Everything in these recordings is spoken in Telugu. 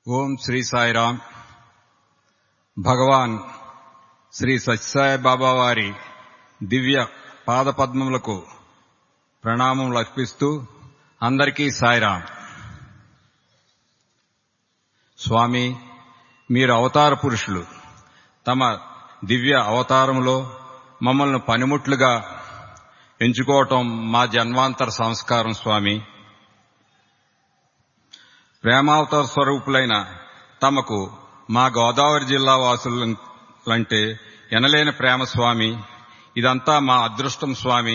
ఓం శ్రీ సాయిరాం భగవాన్ శ్రీ సత్యసాయి బాబా వారి దివ్య పాదపద్మములకు ప్రణామములు అర్పిస్తూ అందరికీ సాయిరాం స్వామి మీరు అవతార పురుషులు తమ దివ్య అవతారములో మమ్మల్ని పనిముట్లుగా ఎంచుకోవటం మా జన్మాంతర సంస్కారం స్వామి ప్రేమావతార స్వరూపులైన తమకు మా గోదావరి జిల్లా వాసులంటే ఎనలేని ప్రేమ స్వామి ఇదంతా మా అదృష్టం స్వామి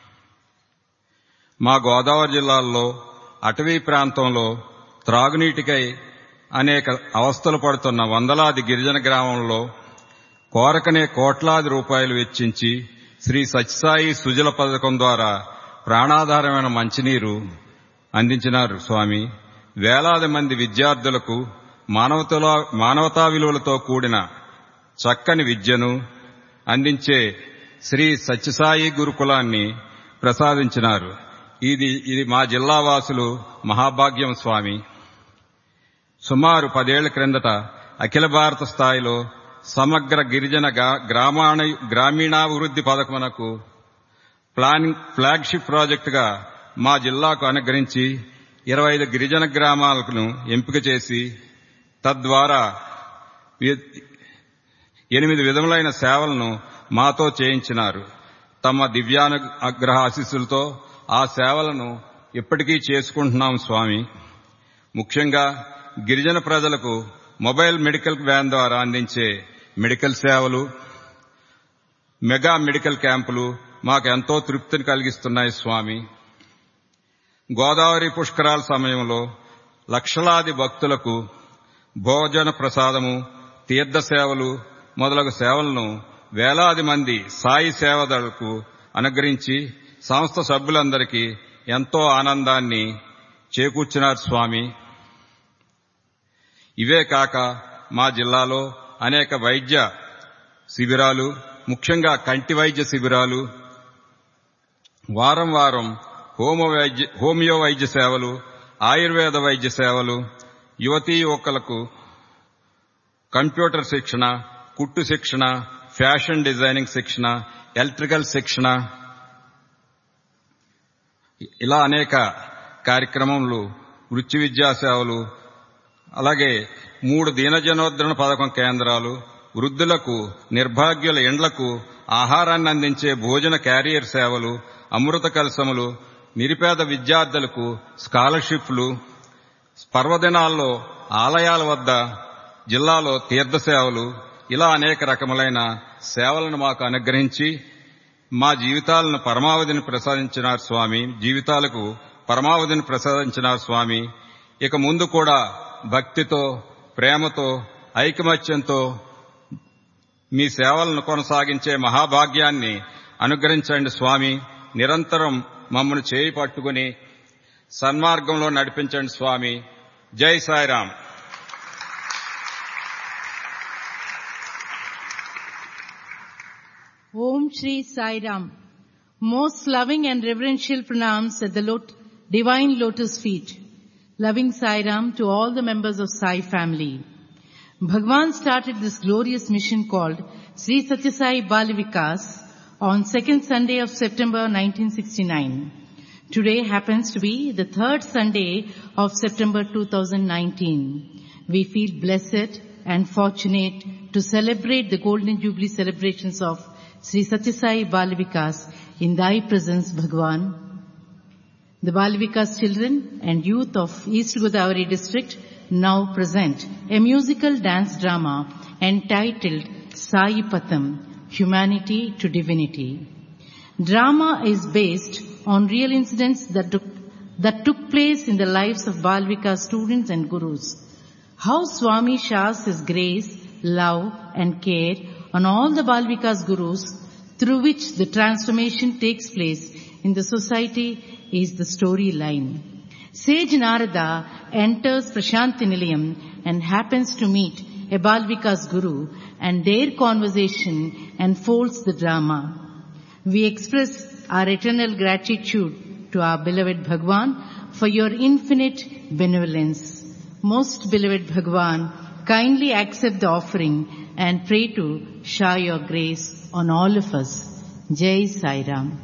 మా గోదావరి జిల్లాల్లో అటవీ ప్రాంతంలో త్రాగునీటికై అనేక అవస్థలు పడుతున్న వందలాది గిరిజన గ్రామంలో కోరకనే కోట్లాది రూపాయలు వెచ్చించి శ్రీ సత్యసాయి సుజల పథకం ద్వారా ప్రాణాధారమైన మంచినీరు అందించినారు స్వామి వేలాది మంది విద్యార్థులకు మానవతలో మానవతా విలువలతో కూడిన చక్కని విద్యను అందించే శ్రీ సత్యసాయి గురుకులాన్ని ప్రసాదించినారు ఇది ఇది మా జిల్లా వాసులు మహాభాగ్యం స్వామి సుమారు పదేళ్ల క్రిందట అఖిల భారత స్థాయిలో సమగ్ర గిరిజన గ్రామాణ గ్రామీణాభివృద్ధి పథకమునకు ప్లానింగ్ ఫ్లాగ్షిప్ ప్రాజెక్టుగా మా జిల్లాకు అనుగ్రహించి ఇరవై ఐదు గిరిజన గ్రామాలను ఎంపిక చేసి తద్వారా ఎనిమిది విధములైన సేవలను మాతో చేయించినారు తమ దివ్యానుగ్రహ ఆశీస్సులతో ఆ సేవలను ఇప్పటికీ చేసుకుంటున్నాం స్వామి ముఖ్యంగా గిరిజన ప్రజలకు మొబైల్ మెడికల్ వ్యాన్ ద్వారా అందించే మెడికల్ సేవలు మెగా మెడికల్ క్యాంపులు మాకు ఎంతో తృప్తిని కలిగిస్తున్నాయి స్వామి గోదావరి పుష్కరాల సమయంలో లక్షలాది భక్తులకు భోజన ప్రసాదము తీర్థ సేవలు మొదలగు సేవలను వేలాది మంది సాయి సేవదలకు అనుగ్రహించి సంస్థ సభ్యులందరికీ ఎంతో ఆనందాన్ని చేకూర్చినారు స్వామి ఇవే కాక మా జిల్లాలో అనేక వైద్య శిబిరాలు ముఖ్యంగా కంటి వైద్య శిబిరాలు వారం వారం హోమో వైద్య హోమియో వైద్య సేవలు ఆయుర్వేద వైద్య సేవలు యువతీ యువకులకు కంప్యూటర్ శిక్షణ కుట్టు శిక్షణ ఫ్యాషన్ డిజైనింగ్ శిక్షణ ఎలక్ట్రికల్ శిక్షణ ఇలా అనేక కార్యక్రమములు వృత్తి విద్యా సేవలు అలాగే మూడు దీనజనోద్ధరణ పథకం కేంద్రాలు వృద్ధులకు నిర్భాగ్యుల ఇండ్లకు ఆహారాన్ని అందించే భోజన క్యారియర్ సేవలు అమృత కలసములు నిరుపేద విద్యార్థులకు స్కాలర్షిప్లు పర్వదినాల్లో ఆలయాల వద్ద జిల్లాలో తీర్థ సేవలు ఇలా అనేక రకములైన సేవలను మాకు అనుగ్రహించి మా జీవితాలను పరమావధిని ప్రసాదించినారు స్వామి జీవితాలకు పరమావధిని ప్రసాదించినారు స్వామి ఇక ముందు కూడా భక్తితో ప్రేమతో ఐకమత్యంతో మీ సేవలను కొనసాగించే మహాభాగ్యాన్ని అనుగ్రహించండి స్వామి నిరంతరం మమ్మల్ని చేయి పట్టుకుని సన్మార్గంలో నడిపించండి స్వామి జై Sairam Om Shri Sai Ram. Most loving and reverential pranams at the lot, divine lotus feet. Loving Sai Ram to all the members of Sai family. Bhagwan started this glorious mission called Sri Satyasai Bali Vikas on second Sunday of September 1969. Today happens to be the third Sunday of September 2019. We feel blessed and fortunate to celebrate the Golden Jubilee celebrations of Sri Satyasai Balavikas in thy presence, Bhagwan. The Balavikas children and youth of East Godavari district now present a musical dance drama entitled Sai Patham, Humanity to Divinity. Drama is based on real incidents that took, that took place in the lives of Balvika students and gurus. How Swami showers his grace, love and care on all the Balvikas gurus through which the transformation takes place in the society is the storyline. Sage Narada enters Prashanti Nilayam and happens to meet a Balvika's guru and their conversation unfolds the drama. We express our eternal gratitude to our beloved Bhagwan for your infinite benevolence. Most beloved Bhagwan, kindly accept the offering and pray to shower your grace on all of us. Jai Sai Ram.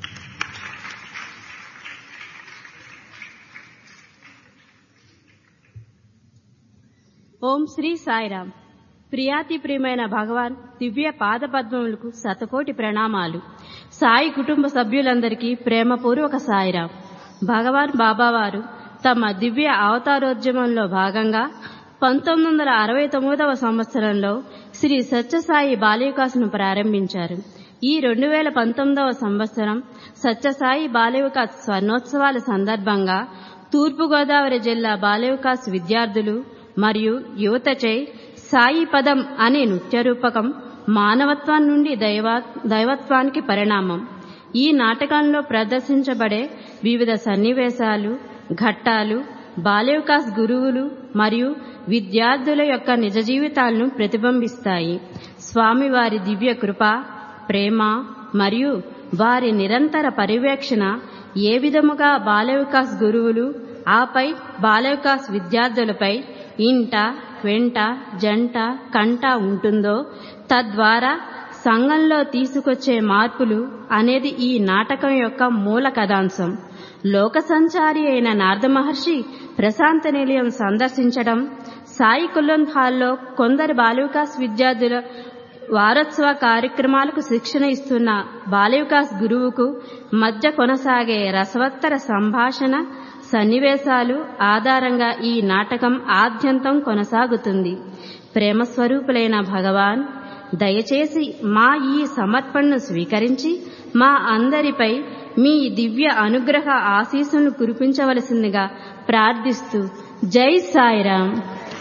ఓం శ్రీ సాయిరామ్ ప్రియాతి ప్రియమైన భగవాన్ దివ్య పాద పద్మములకు శతకోటి ప్రణామాలు సాయి కుటుంబ సభ్యులందరికీ ప్రేమపూర్వక సాయిరామ్ భగవాన్ బాబావారు తమ దివ్య అవతారోద్యమంలో భాగంగా పంతొమ్మిది వందల అరవై తొమ్మిదవ సంవత్సరంలో శ్రీ సత్యసాయి బాలవికాస్ను ప్రారంభించారు ఈ రెండు వేల పంతొమ్మిదవ సంవత్సరం సత్యసాయి బాలవికాస్ స్వర్ణోత్సవాల సందర్భంగా తూర్పుగోదావరి జిల్లా బాలవికాస్ విద్యార్థులు మరియు యువతచే సాయి పదం అనే నృత్య రూపకం మానవత్వం నుండి దైవా దైవత్వానికి పరిణామం ఈ నాటకంలో ప్రదర్శించబడే వివిధ సన్నివేశాలు ఘట్టాలు బాల్యవికాస్ గురువులు మరియు విద్యార్థుల యొక్క నిజ జీవితాలను ప్రతిబింబిస్తాయి స్వామివారి దివ్య కృప ప్రేమ మరియు వారి నిరంతర పర్యవేక్షణ ఏ విధముగా బాలవికాస్ గురువులు ఆపై బాలవికాస్ విద్యార్థులపై ఇంట వెంట జంట కంట ఉంటుందో తద్వారా సంఘంలో తీసుకొచ్చే మార్పులు అనేది ఈ నాటకం యొక్క మూల కథాంశం లోక సంచారి అయిన నారద మహర్షి ప్రశాంత నిలయం సందర్శించడం సాయి కుల్లం హాల్లో కొందరు బాలవికాస్ విద్యార్థుల వారోత్సవ కార్యక్రమాలకు శిక్షణ ఇస్తున్న బాలవికాస్ గురువుకు మధ్య కొనసాగే రసవత్తర సంభాషణ సన్నివేశాలు ఆధారంగా ఈ నాటకం ఆద్యంతం కొనసాగుతుంది ప్రేమస్వరూపులైన భగవాన్ దయచేసి మా ఈ సమర్పణను స్వీకరించి మా అందరిపై మీ దివ్య అనుగ్రహ ఆశీస్సులను కురిపించవలసిందిగా ప్రార్థిస్తూ జై సాయిరాం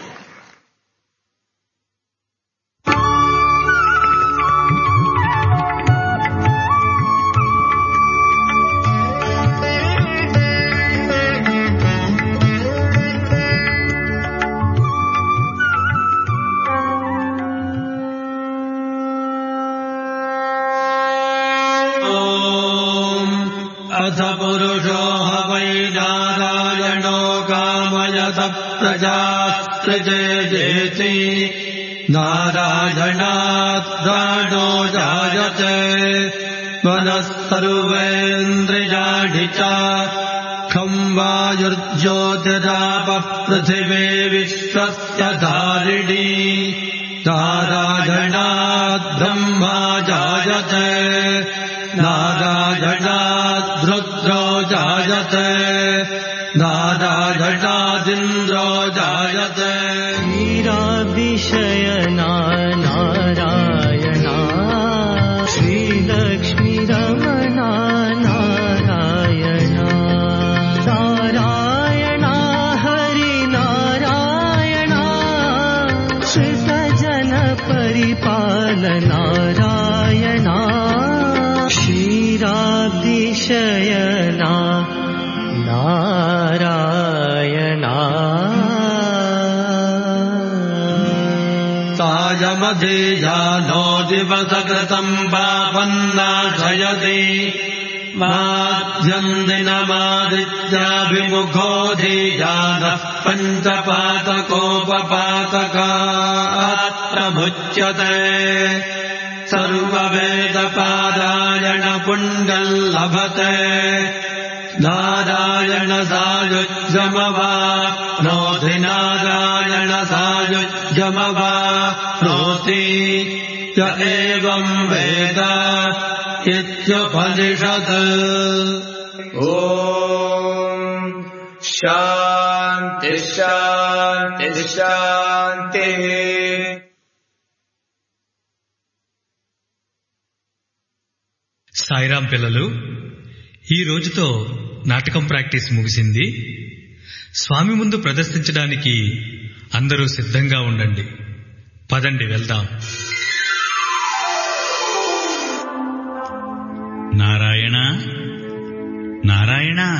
अथ पुरुषो ह वै नारायणो कामयत प्रजास्त्रिजेति नारायणात् दानो जायते मनः सर्वेन्द्रियाणि च खम् वायुर्ज्योतिरापः पृथिवे विश्वस्य धारिणी नारायणात् ब्रह्मा जायते नारायणात् रुद्रो जायते नारायणादिन्द्रो जायते मीराविषयना नारायणा श्रीलक्ष्मीरमणा नारायणा नारायणा हरिनारायणा श्रितजनपरिपालनारायणा क्षीराब्धिशयना नारायणा सायमधीजानो दिवसकृतम् पापन्नाशयति माध्यम् दिनमादित्याभिमुखो धीजानः पञ्चपातकोपपातकात्प्रभुच्यते सर्ववेदपारायण पुण्यम् लभते नारायण सायुज्यमवा नोधि नारायण सायुज्यमवा नोति य एवम् वेद इत्युपनिषत् ॐ शान्ति शान्ति शान्तिः సాయిరాం పిల్లలు ఈ రోజుతో నాటకం ప్రాక్టీస్ ముగిసింది స్వామి ముందు ప్రదర్శించడానికి అందరూ సిద్ధంగా ఉండండి పదండి వెళ్దాం నారాయణ నారాయణ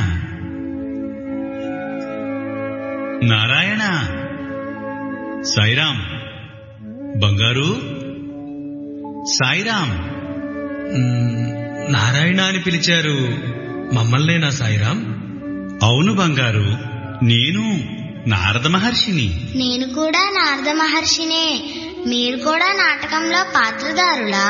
నారాయణ సాయిరాం బంగారు సాయిరాం మ్, నారాయణ అని పిలిచారు మమ్మల్నేనా సాయిరాం అవును బంగారు నేను నారద మహర్షిని నేను కూడా నారద మహర్షినే మీరు కూడా నాటకంలో పాత్రదారులా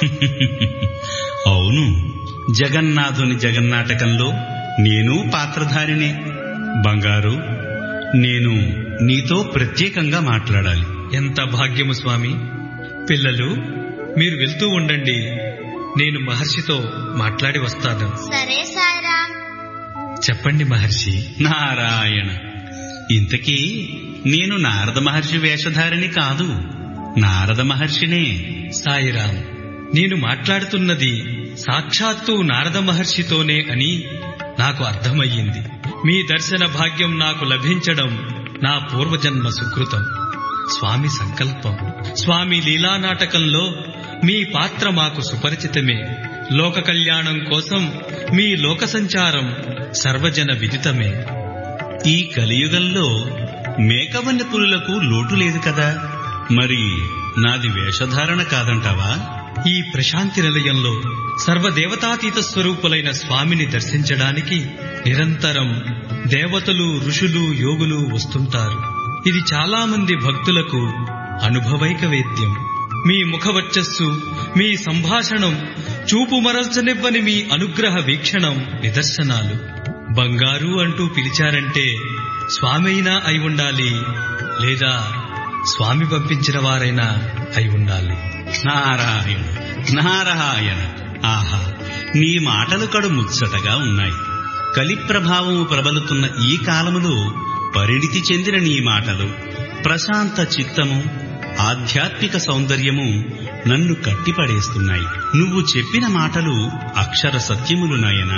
అవును జగన్నాథుని జగన్నాటకంలో నేను పాత్రధారినే బంగారు నేను నీతో ప్రత్యేకంగా మాట్లాడాలి ఎంత భాగ్యము స్వామి పిల్లలు మీరు వెళ్తూ ఉండండి నేను మహర్షితో మాట్లాడి వస్తాను సరే సాయిరామ్ చెప్పండి మహర్షి నారాయణ ఇంతకీ నేను నారద మహర్షి వేషధారిని కాదు నారద మహర్షినే సాయిరాం నేను మాట్లాడుతున్నది సాక్షాత్తు నారద మహర్షితోనే అని నాకు అర్థమయ్యింది మీ దర్శన భాగ్యం నాకు లభించడం నా పూర్వజన్మ సుకృతం స్వామి సంకల్పం స్వామి లీలా నాటకంలో మీ పాత్ర మాకు సుపరిచితమే లోక కళ్యాణం కోసం మీ లోక సంచారం సర్వజన విదితమే ఈ కలియుగంలో మేకవన్నె పులులకు లోటు లేదు కదా మరి నాది వేషధారణ కాదంటావా ఈ ప్రశాంతి నిలయంలో సర్వదేవతాతీత స్వరూపులైన స్వామిని దర్శించడానికి నిరంతరం దేవతలు ఋషులు యోగులు వస్తుంటారు ఇది చాలా మంది భక్తులకు అనుభవైక వేద్యం మీ ముఖవర్చస్సు మీ సంభాషణం చూపు మరల్చనివ్వని మీ అనుగ్రహ వీక్షణం నిదర్శనాలు బంగారు అంటూ పిలిచారంటే స్వామైనా అయి ఉండాలి లేదా స్వామి పంపించిన వారైనా అయి ఉండాలి నారాయణ నారాయణ ఆహా నీ మాటలు కడు ముచ్చటగా ఉన్నాయి కలి ప్రభావము ప్రబలుతున్న ఈ కాలములో పరిణితి చెందిన నీ మాటలు ప్రశాంత చిత్తము ఆధ్యాత్మిక సౌందర్యము నన్ను కట్టిపడేస్తున్నాయి నువ్వు చెప్పిన మాటలు అక్షర సత్యములు నాయన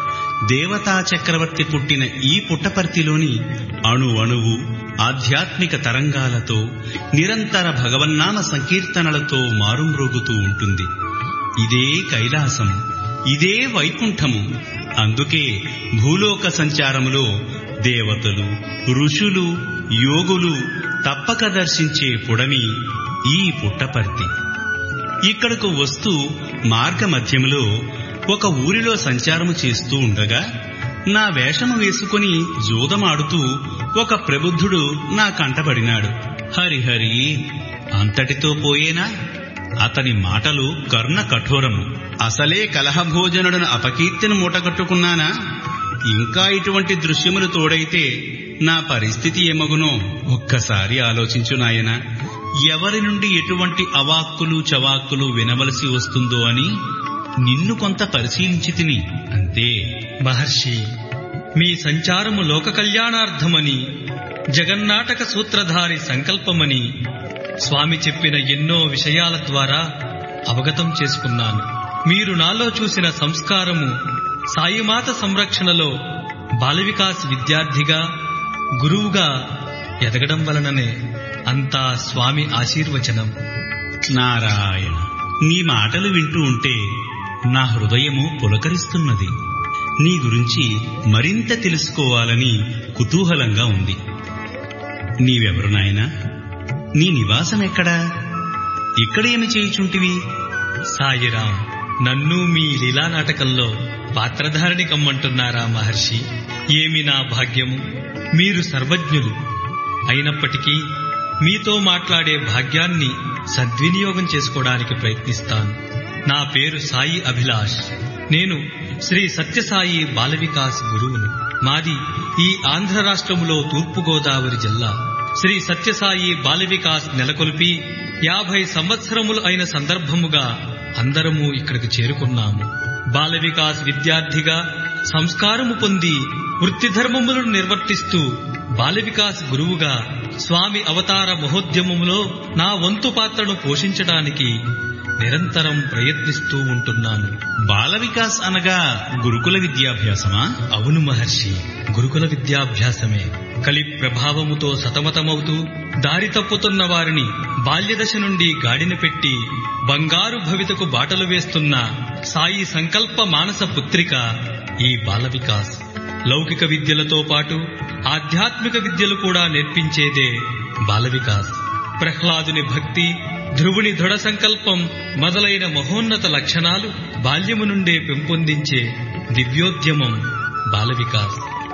దేవతా చక్రవర్తి పుట్టిన ఈ పుట్టపర్తిలోని అణు అణువు ఆధ్యాత్మిక తరంగాలతో నిరంతర భగవన్నామ సంకీర్తనలతో మారుమ్రోగుతూ ఉంటుంది ఇదే కైలాసం ఇదే వైకుంఠము అందుకే భూలోక సంచారములో దేవతలు ఋషులు యోగులు తప్పక దర్శించే పుడమి ఈ పుట్టపర్తి ఇక్కడకు వస్తూ మార్గ మధ్యములో ఒక ఊరిలో సంచారము చేస్తూ ఉండగా నా వేషము వేసుకుని జూదమాడుతూ ఒక ప్రబుద్ధుడు నా కంటబడినాడు హరిహరి అంతటితో పోయేనా అతని మాటలు కర్ణ కఠోరము అసలే కలహభోజనుడను అపకీర్తిని మూటగట్టుకున్నానా ఇంకా ఇటువంటి దృశ్యములు తోడైతే నా పరిస్థితి ఏమగునో ఒక్కసారి ఆలోచించు నాయనా ఎవరి నుండి ఎటువంటి అవాక్కులు చవాక్కులు వినవలసి వస్తుందో అని నిన్ను కొంత పరిశీలించి తిని అంతే మహర్షి మీ సంచారము లోక కళ్యాణార్థమని జగన్నాటక సూత్రధారి సంకల్పమని స్వామి చెప్పిన ఎన్నో విషయాల ద్వారా అవగతం చేసుకున్నాను మీరు నాలో చూసిన సంస్కారము సాయిమాత సంరక్షణలో బాలవికాస్ విద్యార్థిగా గురువుగా ఎదగడం వలననే అంతా స్వామి ఆశీర్వచనం నారాయణ నీ మాటలు వింటూ ఉంటే నా హృదయము పులకరిస్తున్నది నీ గురించి మరింత తెలుసుకోవాలని కుతూహలంగా ఉంది నీవెవరు నాయనా నీ నివాసం ఎక్కడా ఇక్కడేమి చేయుచుంటివి సాయిరాం నన్ను మీ లీలా నాటకంలో పాత్రధారిణి కమ్మంటున్నారా మహర్షి ఏమి నా భాగ్యము మీరు సర్వజ్ఞులు అయినప్పటికీ మీతో మాట్లాడే భాగ్యాన్ని సద్వినియోగం చేసుకోవడానికి ప్రయత్నిస్తాను నా పేరు సాయి అభిలాష్ నేను శ్రీ సత్యసాయి బాల వికాస్ గురువును మాది ఈ ఆంధ్ర రాష్ట్రములో తూర్పుగోదావరి జిల్లా శ్రీ సత్యసాయి బాల వికాస్ నెలకొల్పి యాభై సంవత్సరములు అయిన సందర్భముగా అందరము ఇక్కడికి చేరుకున్నాము బాల వికాస్ విద్యార్థిగా సంస్కారము పొంది వృత్తి ధర్మములను నిర్వర్తిస్తూ బాల వికాస్ గురువుగా స్వామి అవతార మహోద్యమములో నా వంతు పాత్రను పోషించడానికి నిరంతరం ప్రయత్నిస్తూ ఉంటున్నాను బాల వికాస్ అనగా గురుకుల విద్యాభ్యాసమా అవును మహర్షి గురుకుల విద్యాభ్యాసమే కలి ప్రభావముతో సతమతమవుతూ దారి తప్పుతున్న వారిని బాల్యదశ నుండి గాడిన పెట్టి బంగారు భవితకు బాటలు వేస్తున్న సాయి సంకల్ప మానస పుత్రిక ఈ బాల వికాస్ లౌకిక విద్యలతో పాటు ఆధ్యాత్మిక విద్యలు కూడా నేర్పించేదే బాల వికాస్ ప్రహ్లాదుని భక్తి ధ్రువుని దృఢ సంకల్పం మొదలైన మహోన్నత లక్షణాలు బాల్యము నుండే పెంపొందించే దివ్యోద్యమం బాల వికాస్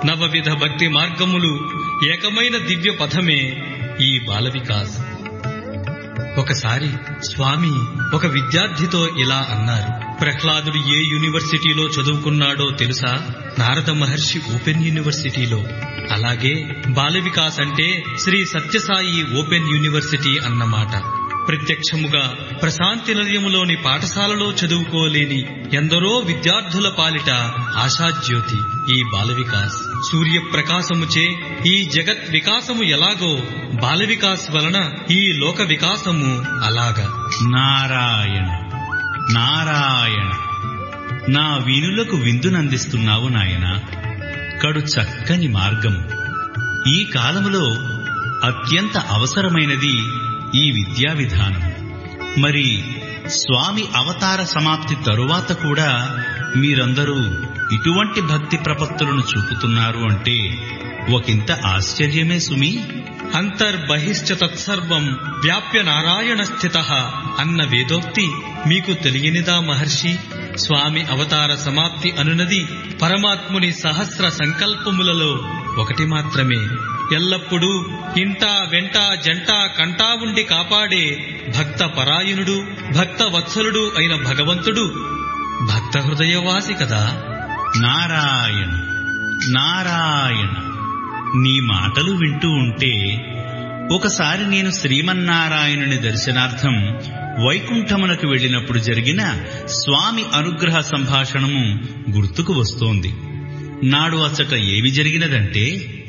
నవవిధ భక్తి మార్గములు ఏకమైన దివ్య పథమే ఈ బాల వికాస్ ఒకసారి స్వామి ఒక విద్యార్థితో ఇలా అన్నారు ప్రహ్లాదుడు ఏ యూనివర్సిటీలో చదువుకున్నాడో తెలుసా నారద మహర్షి ఓపెన్ యూనివర్సిటీలో అలాగే బాల వికాస్ అంటే శ్రీ సత్యసాయి ఓపెన్ యూనివర్సిటీ అన్నమాట ప్రత్యక్షముగా ప్రశాంతి నిలయములోని పాఠశాలలో చదువుకోలేని ఎందరో విద్యార్థుల పాలిట ఆశాజ్యోతి ఈ బాల వికాస్ సూర్యప్రకాశముచే ఈ జగత్ వికాసము ఎలాగో బాల వికాస్ వలన ఈ లోక వికాసము అలాగా నారాయణ నారాయణ నా వీణులకు విందునందిస్తున్నావు నాయన కడు చక్కని మార్గము ఈ కాలములో అత్యంత అవసరమైనది ఈ విద్యా విధానం మరి స్వామి అవతార సమాప్తి తరువాత కూడా మీరందరూ ఇటువంటి భక్తి ప్రపత్తులను చూపుతున్నారు అంటే ఒకంత ఆశ్చర్యమే సుమి అంతర్బహిశ్చ తత్సర్వం వ్యాప్య నారాయణ స్థిత అన్న వేదోక్తి మీకు తెలియనిదా మహర్షి స్వామి అవతార సమాప్తి అనునది పరమాత్ముని సహస్ర సంకల్పములలో ఒకటి మాత్రమే ఎల్లప్పుడూ ఇంట వెంట జంట కంటా ఉండి కాపాడే భక్త పరాయణుడు భక్త వత్సలుడు అయిన భగవంతుడు భక్త హృదయవాసి కదా నారాయణ నారాయణ నీ మాటలు వింటూ ఉంటే ఒకసారి నేను శ్రీమన్నారాయణుని దర్శనార్థం వైకుంఠమునకు వెళ్ళినప్పుడు జరిగిన స్వామి అనుగ్రహ సంభాషణము గుర్తుకు వస్తోంది నాడు అచ్చట ఏమి జరిగినదంటే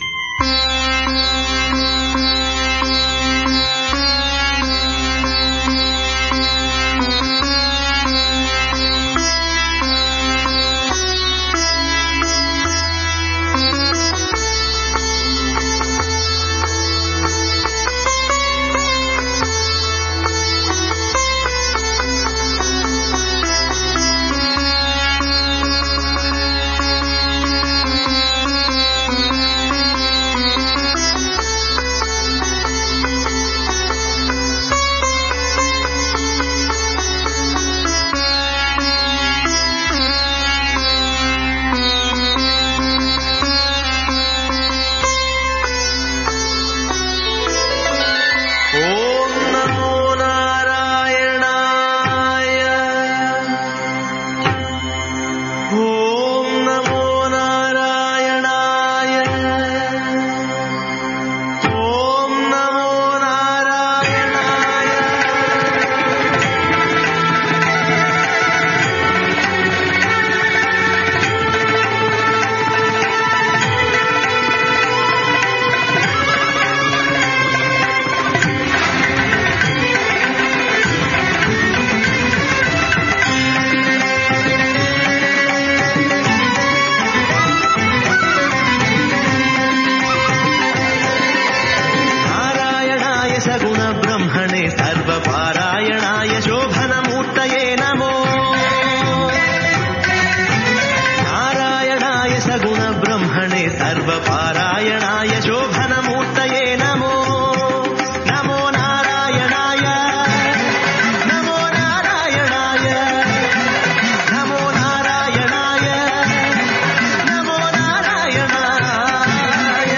ॐ नमो नारायणाय ॐ नमो नारायणाय ॐ नमो नारायणाय नारायणाय सगुणब्रह्मणे सर्वपारायणाय शोभनमूर्तये नमो नारायणाय सगुणब्रह्मणे सर्वपारायणाय शोभनमूर्तये नमो नमो नारायणाय नमो नारायणाय नमो नारायणाय नमो नारायणाय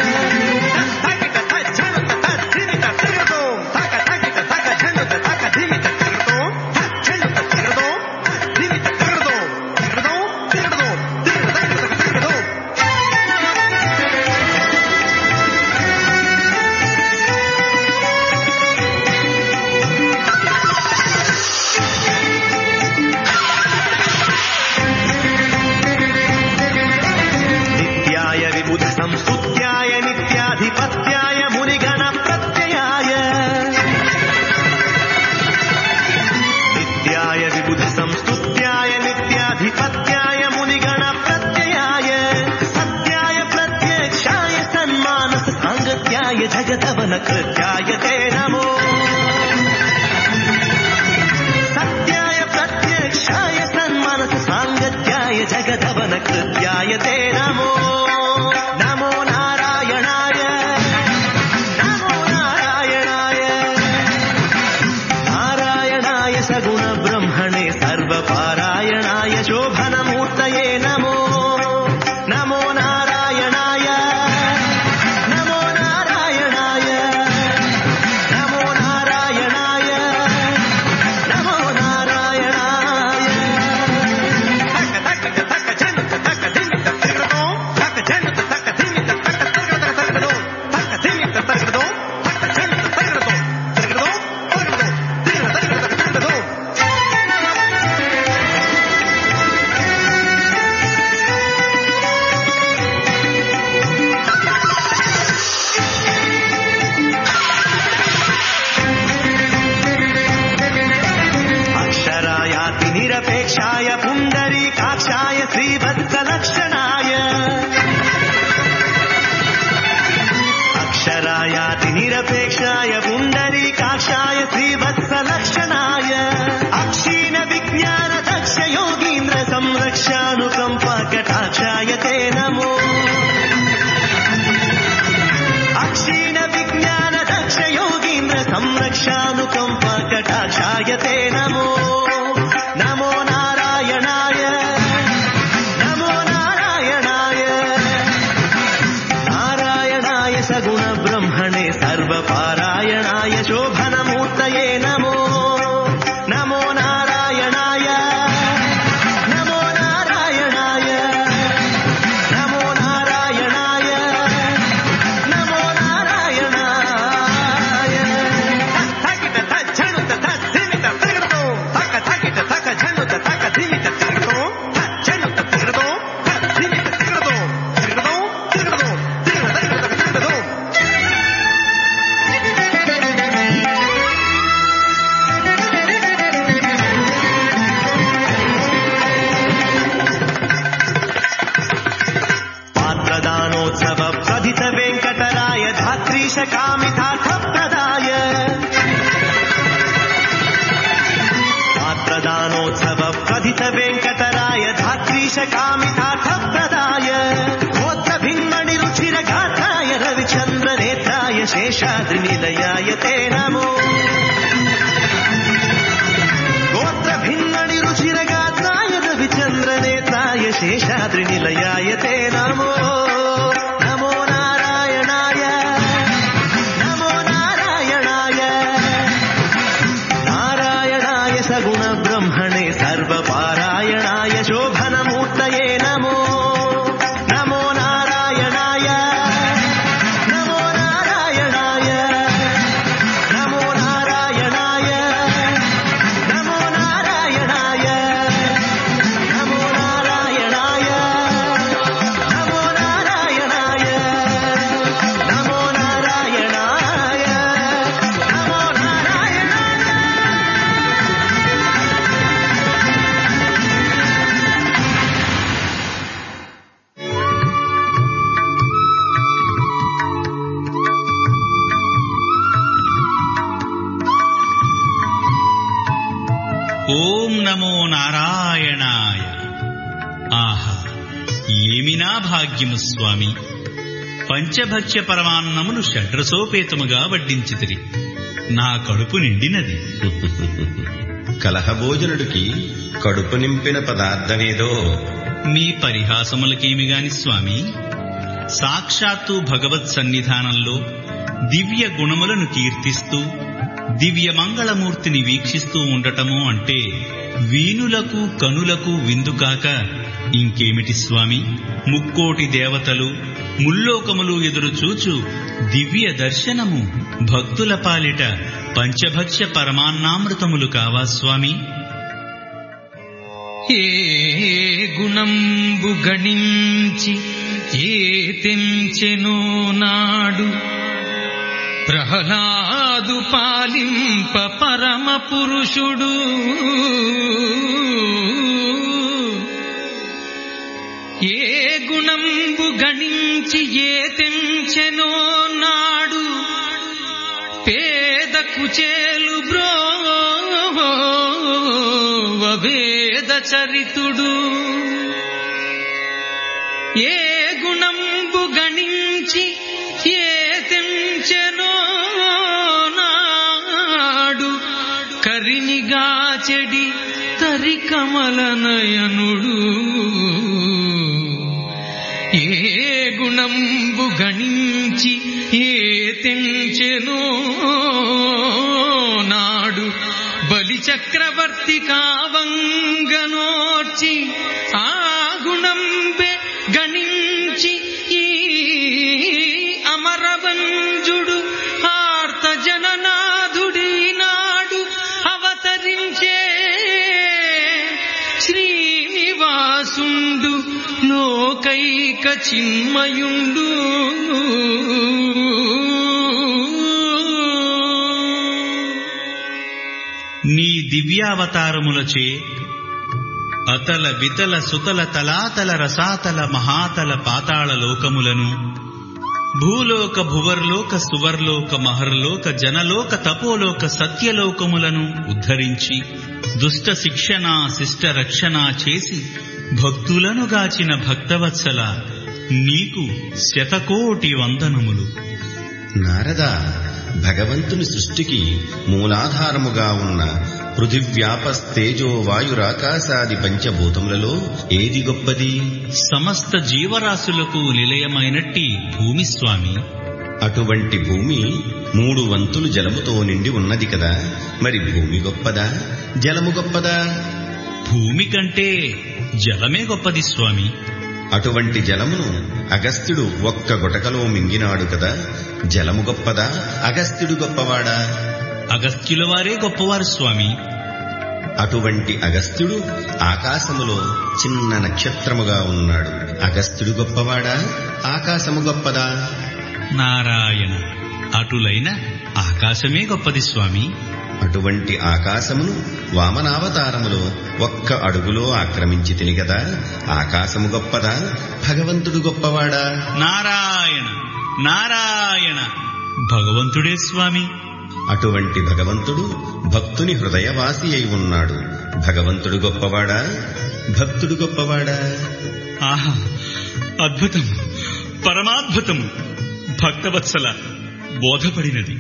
नित्याय विबुधसंस्तुत्याय नित्याधिपत्याय मुनिगणप्रत्ययाय नित्याय विबुधसंस्तुत्याय नित्याधिपत्याय मुनिगणप्रत्ययाय सत्याय प्रत्यक्षाय सन्मानस साङ्गत्याय जगदवनकृत्याय ते नमो सत्याय प्रत्यक्षाय सन्मानस साङ्गत्याय जगदवनकृत्याय ते नमो नमो नारायणाय नमो नारायणाय नारायणाय सगुणब्रह्मणे सर्वपारायणाय शोभनमूर्तये नमो नमो नारायणाय निरपेक्षाय पुण्डरीकाक्षाय श्रीवत्सलक्षणाय अक्षीण विज्ञान दक्ष योगीन्द्र संरक्षानुकम्पा कटाक्षाय ते नमो अक्षीण विज्ञान दक्ष योगीन्द्र संरक्षानुकम्पा कटाक्षाय ते नमो नमो नारायणाय नमो नारायणाय नारायणाय सगुणब्रह्मणे सर्वपारायणाय शोभनमूर्तये नमो नमो नारायणाय नमो नारायणाय नमो नारायणाय नमो नारायणाय थकित थच्छनुत थत्सिमित तिगडतो थक थकित थक झनुत थक धिमित तिगडतो थच्छनुत तिगडतो थत्सिमित तिगडतो तिगडतो तिगडतो तिगडतो तिगडतो पात्रदानोत्सव प्रथित वेङ्कटराय धात्रीश कामितार्थप्रदाय पात्रदानोत्सव प्रथित वेङ्कटराय धात्रीश कामितार्थप्रदाय गोत्र भिन्मणि रुचिर गात्राय रविचन्द्र नेत्राय शेषाद्रिनिलयाय ते नमो गोत्र भिन्मणि रुचिर गात्राय रविचन्द्र नेत्राय शेषाद्रिनिलयाय ते नमो नमो नारायणाय नमो नारायणाय नारायणाय सगुणब्रह्मणे सर्वपारायणाय शोभनमूर्तये नमो नमो नारायणाय नमो नारायणाय नमो नारायणाय नमो नारायणाय नमो नारायणाय नमो नारायणाय नमो नारायणाय नमो नारायणाय ఓం నమో నారాయణాయ ఆహా ఏమినా భాగ్యము స్వామి పంచభక్ష్య పరమాన్నమును షడ్రసోపేతముగా వడ్డించితిరి నా కడుపు నిండినది కలహభోజనుడికి కడుపు నింపిన పదార్థమేదో మీ పరిహాసములకేమి గాని స్వామి సాక్షాత్తు భగవత్ సన్నిధానంలో దివ్య గుణములను కీర్తిస్తూ దివ్య మంగళమూర్తిని వీక్షిస్తూ ఉండటము అంటే వీనులకు కనులకు విందుకాక ఇంకేమిటి స్వామి ముక్కోటి దేవతలు ముల్లోకములు ఎదురు చూచు దివ్య దర్శనము భక్తుల పాలిట పంచభక్ష్య పరమాన్నామృతములు కావా స్వామి ఏ గుణంబు గణించి ఏ తెంచెనో నాడు ప్రహ్లాదు పాలింప పరమ పురుషుడు ఏ గుణంబు గణించి ఏ తెంచెనో నాడు పేద కుచేలు బ్రోవేద చరితుడు ఏ గుణంబు గణించి ఏ తెంచెనో నాడు కరినిగా చెడి తరి కమలనయనుడు ఏ గుణంబు గణించి ఏ తెంచెనో నాడు బలి చక్రవర్తి కావంగనోర్చి ఆ గుణంబె గణించి ఈ అమరవంజుడు ఆర్త జననాథుడి నాడు అవతరించే శ్రీనివాసుండు లోకైక చిన్మయుండు నీ దివ్యావతారములచే అతల వితల సుతల తలాతల రసాతల మహాతల పాతాళ లోకములను భూలోక భువర్లోక సువర్లోక మహర్లోక జనలోక తపోలోక సత్యలోకములను ఉద్ధరించి దుష్ట శిక్షణ శిష్ట రక్షణ చేసి భక్తులను గాచిన భక్తవత్సల నీకు శతకోటి వందనములు నారద భగవంతుని సృష్టికి మూలాధారముగా ఉన్న పృథివ్యాపస్తేజో వాయురాకాశాది పంచభూతములలో ఏది గొప్పది సమస్త జీవరాశులకు నిలయమైనట్టి భూమి స్వామి అటువంటి భూమి మూడు వంతులు జలముతో నిండి ఉన్నది కదా మరి భూమి గొప్పదా జలము గొప్పదా భూమి కంటే జలమే గొప్పది స్వామి అటువంటి జలమును అగస్త్యుడు ఒక్క గుటకలో మింగినాడు కదా జలము గొప్పదా అగస్త్యుడు గొప్పవాడా అగస్త్యుల వారే గొప్పవారు స్వామి అటువంటి అగస్త్యుడు ఆకాశములో చిన్న నక్షత్రముగా ఉన్నాడు అగస్త్యుడు గొప్పవాడా ఆకాశము గొప్పదా నారాయణ అటులైన ఆకాశమే గొప్పది స్వామి అటువంటి ఆకాశమును వామనావతారములో ఒక్క అడుగులో ఆక్రమించి తిని కదా ఆకాశము గొప్పదా భగవంతుడు గొప్పవాడా నారాయణ నారాయణ భగవంతుడే స్వామి అటువంటి భగవంతుడు భక్తుని హృదయవాసి అయి ఉన్నాడు భగవంతుడు గొప్పవాడా భక్తుడు గొప్పవాడా ఆహా అద్భుతం పరమాద్భుతం భక్తవత్సల బోధపడినది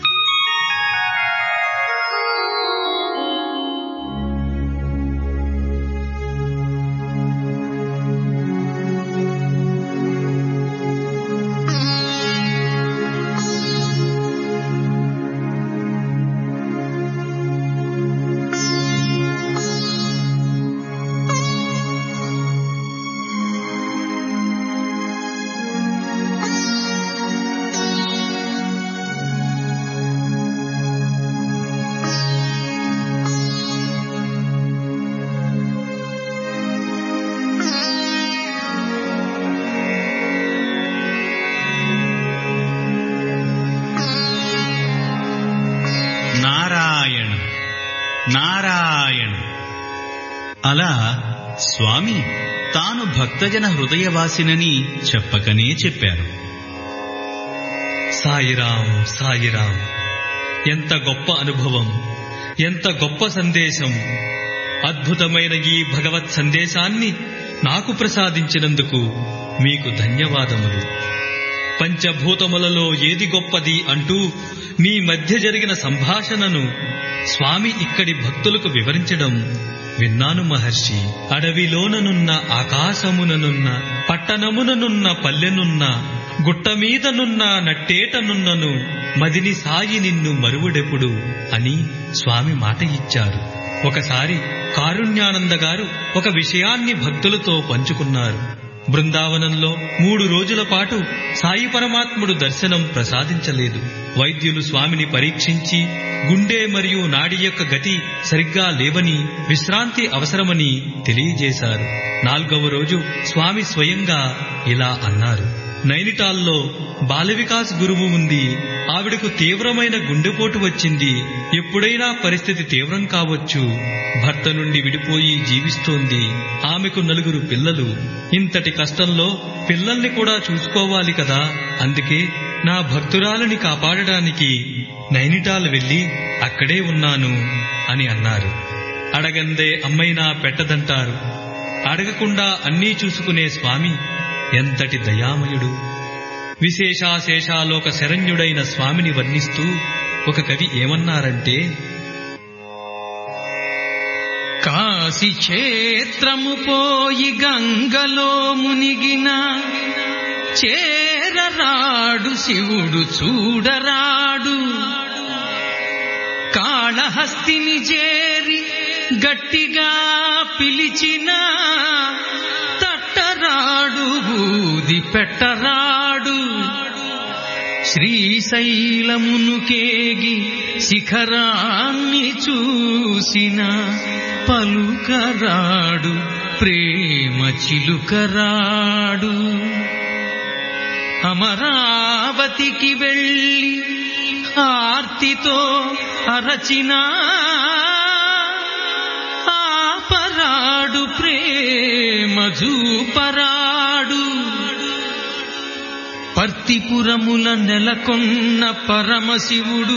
నారాయణ నారాయణ అలా స్వామి తాను భక్తజన హృదయవాసినని చెప్పకనే చెప్పారు సాయిరాం సాయిరాం ఎంత గొప్ప అనుభవం ఎంత గొప్ప సందేశం అద్భుతమైన ఈ భగవత్ సందేశాన్ని నాకు ప్రసాదించినందుకు మీకు ధన్యవాదములు పంచభూతములలో ఏది గొప్పది అంటూ మీ మధ్య జరిగిన సంభాషణను స్వామి ఇక్కడి భక్తులకు వివరించడం విన్నాను మహర్షి అడవిలోననున్న ఆకాశముననున్న పట్టణముననున్న పల్లెనున్న గుట్టమీదనున్న నట్టేటనున్నను మదిని సాయి నిన్ను మరువుడెప్పుడు అని స్వామి మాట ఇచ్చారు ఒకసారి కారుణ్యానంద గారు ఒక విషయాన్ని భక్తులతో పంచుకున్నారు బృందావనంలో మూడు రోజుల పాటు సాయి పరమాత్ముడు దర్శనం ప్రసాదించలేదు వైద్యులు స్వామిని పరీక్షించి గుండె మరియు నాడి యొక్క గతి సరిగ్గా లేవని విశ్రాంతి అవసరమని తెలియజేశారు నాల్గవ రోజు స్వామి స్వయంగా ఇలా అన్నారు నైనిటాల్లో బాలవికాస్ గురువు ఉంది ఆవిడకు తీవ్రమైన గుండెపోటు వచ్చింది ఎప్పుడైనా పరిస్థితి తీవ్రం కావచ్చు భర్త నుండి విడిపోయి జీవిస్తోంది ఆమెకు నలుగురు పిల్లలు ఇంతటి కష్టంలో పిల్లల్ని కూడా చూసుకోవాలి కదా అందుకే నా భక్తురాలని కాపాడడానికి నైనిటాల్ వెళ్లి అక్కడే ఉన్నాను అని అన్నారు అడగందే అమ్మైనా పెట్టదంటారు అడగకుండా అన్నీ చూసుకునే స్వామి ఎంతటి దయామయుడు విశేషాశేషాలోక శరణ్యుడైన స్వామిని వర్ణిస్తూ ఒక కవి ఏమన్నారంటే కాశీ క్షేత్రము పోయి గంగలో మునిగిన చేరరాడు శివుడు చూడరాడు కాళహస్తిని చేరి గట్టిగా పిలిచిన తట్టరాడు బూది పెట్టరాడు శ్రీశైలమును కేగి శిఖరాన్ని చూసిన పలుకరాడు ప్రేమ చిలుకరాడు అమరావతికి వెళ్ళి ఆర్తితో అరచిన ఆపరాడు ప్రేమ చూపరాడు పర్తిపురముల నెలకొన్న పరమశివుడు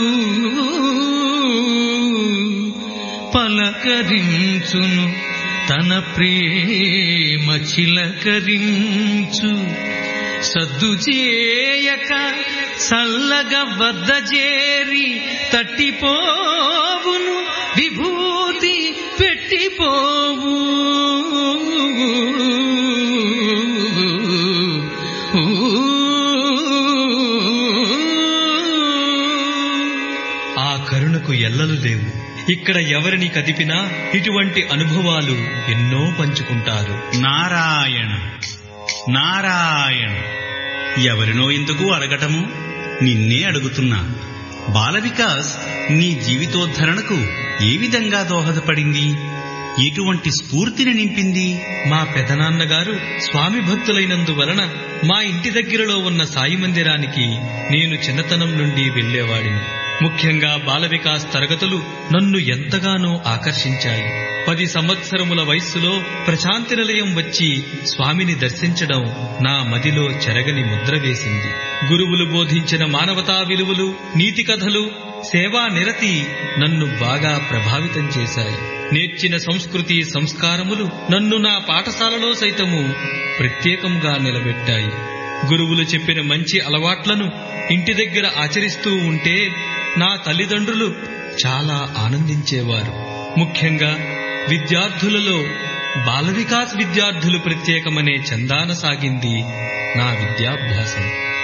పలకరించును తన ప్రేమ చిలకరించు సద్దు చేయక సల్లగ వద్ద చేరి తట్టిపోవును విభూతి పెట్టిపోవు ఆ కరుణకు ఎల్లలు లేవు ఇక్కడ ఎవరిని కదిపినా ఇటువంటి అనుభవాలు ఎన్నో పంచుకుంటారు నారాయణ నారాయణ ఎవరినో ఎందుకు అడగటము నిన్నే అడుగుతున్నా బాల వికాస్ నీ జీవితోద్ధరణకు ఏ విధంగా దోహదపడింది ఎటువంటి స్ఫూర్తిని నింపింది మా పెదనాన్నగారు స్వామి భక్తులైనందువలన మా ఇంటి దగ్గరలో ఉన్న సాయి మందిరానికి నేను చిన్నతనం నుండి వెళ్లేవాడిని ముఖ్యంగా బాల వికాస్ తరగతులు నన్ను ఎంతగానో ఆకర్షించాయి పది సంవత్సరముల వయస్సులో ప్రశాంతి నిలయం వచ్చి స్వామిని దర్శించడం నా మదిలో చెరగని ముద్ర వేసింది గురువులు బోధించిన మానవతా విలువలు నీతి కథలు సేవా నిరతి నన్ను బాగా ప్రభావితం చేశాయి నేర్చిన సంస్కృతి సంస్కారములు నన్ను నా పాఠశాలలో సైతము ప్రత్యేకంగా నిలబెట్టాయి గురువులు చెప్పిన మంచి అలవాట్లను ఇంటి దగ్గర ఆచరిస్తూ ఉంటే నా తల్లిదండ్రులు చాలా ఆనందించేవారు ముఖ్యంగా విద్యార్థులలో బాల వికాస్ విద్యార్థులు ప్రత్యేకమనే చందాన సాగింది నా విద్యాభ్యాసం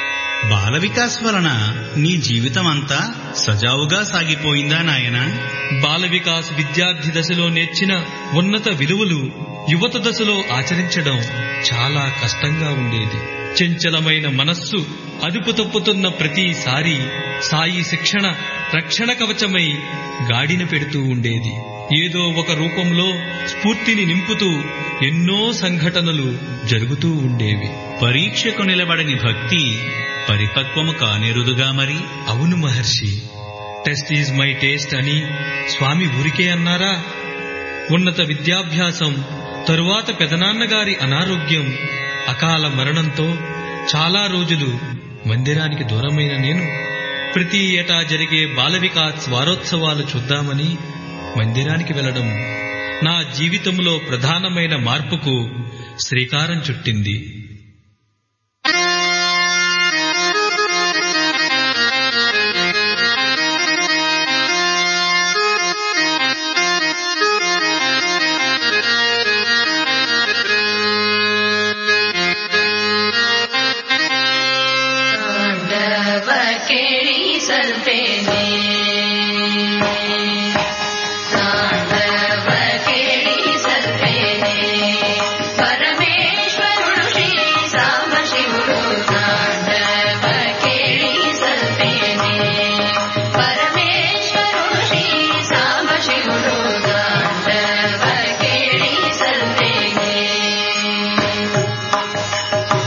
బాల వికాస్ వలన నీ జీవితం అంతా సజావుగా సాగిపోయిందా నాయనా బాల వికాస్ విద్యార్థి దశలో నేర్చిన ఉన్నత విలువలు యువత దశలో ఆచరించడం చాలా కష్టంగా ఉండేది చంచలమైన మనస్సు అదుపు తప్పుతున్న ప్రతిసారి సాయి శిక్షణ రక్షణ కవచమై గాడిన పెడుతూ ఉండేది ఏదో ఒక రూపంలో స్ఫూర్తిని నింపుతూ ఎన్నో సంఘటనలు జరుగుతూ ఉండేవి పరీక్షకు నిలబడని భక్తి పరిపక్వము కానేరుదుగా మరి అవును మహర్షి టెస్ట్ ఈజ్ మై టేస్ట్ అని స్వామి ఊరికే అన్నారా ఉన్నత విద్యాభ్యాసం తరువాత పెదనాన్నగారి అనారోగ్యం అకాల మరణంతో చాలా రోజులు మందిరానికి దూరమైన నేను ప్రతి ఏటా జరిగే బాల వికాస్ వారోత్సవాలు చూద్దామని మందిరానికి వెళ్లడం నా జీవితంలో ప్రధానమైన మార్పుకు శ్రీకారం చుట్టింది ಕೇಳಿ ಸಲ್ಪೇನೆ ತಾಂಡವ ಕೇಳಿ ಸಲ್ಪೇನೆ ಪರಮೇಶ್ವರುಡು ಶ್ರೀ ಸಾಂಬ ಶಿವುಡು ತಾಂಡವ ಕೇಳಿ ಸಲ್ಪೇನೆ ಪರಮೇಶ್ವರುಡು ಶ್ರೀ ಸಾಂಬ ಶಿವುಡು ತಾಂಡವ ಕೇಳಿ ಸಲ್ಪೇನೆ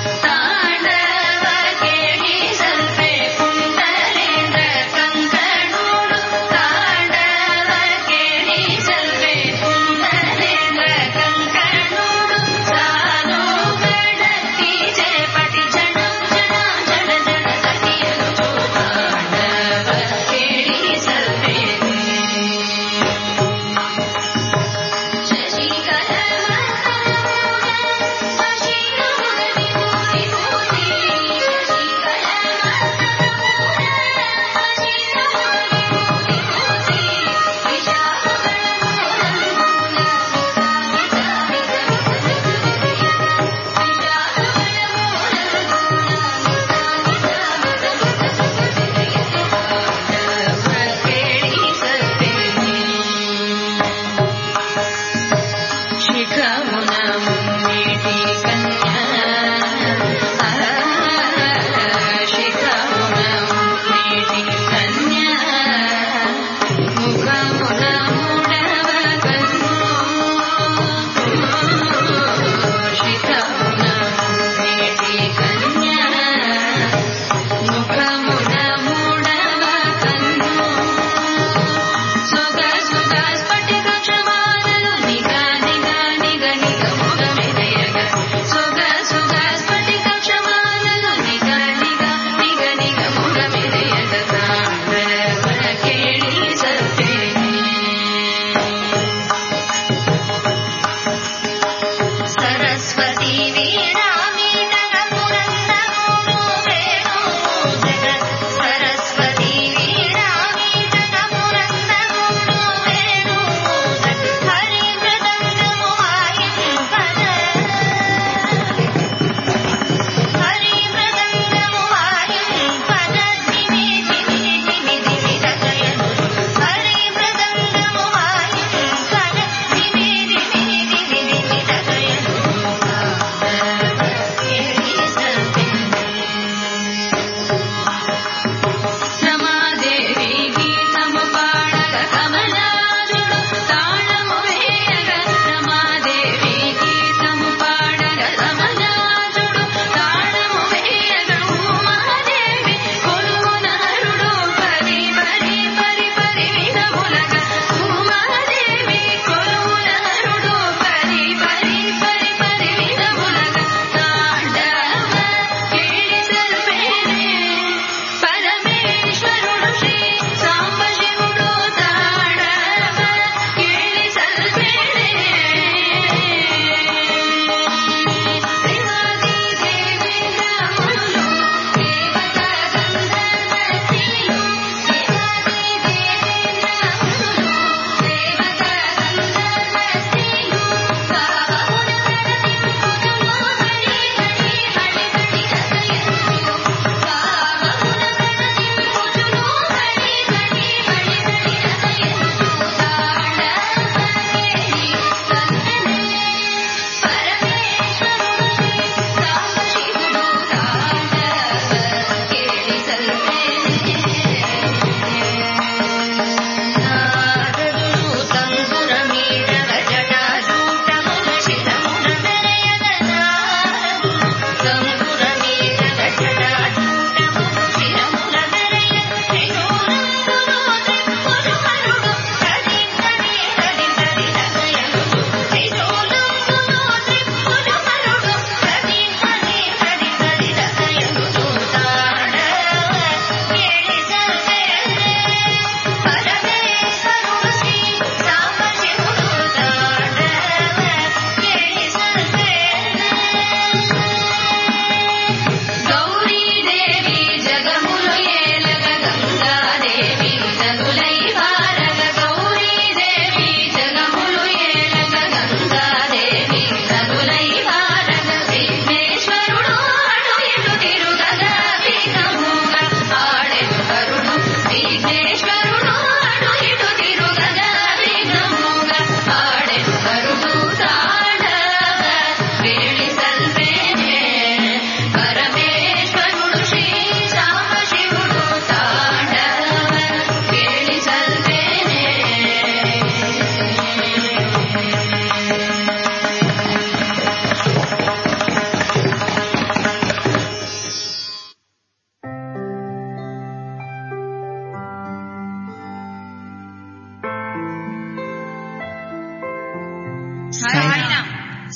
ತಾಂಡವ ಕೇಳಿ ಸಲ್ಪೆ ಪುಂಡರೇಂದ್ರ ಕಂಕಣ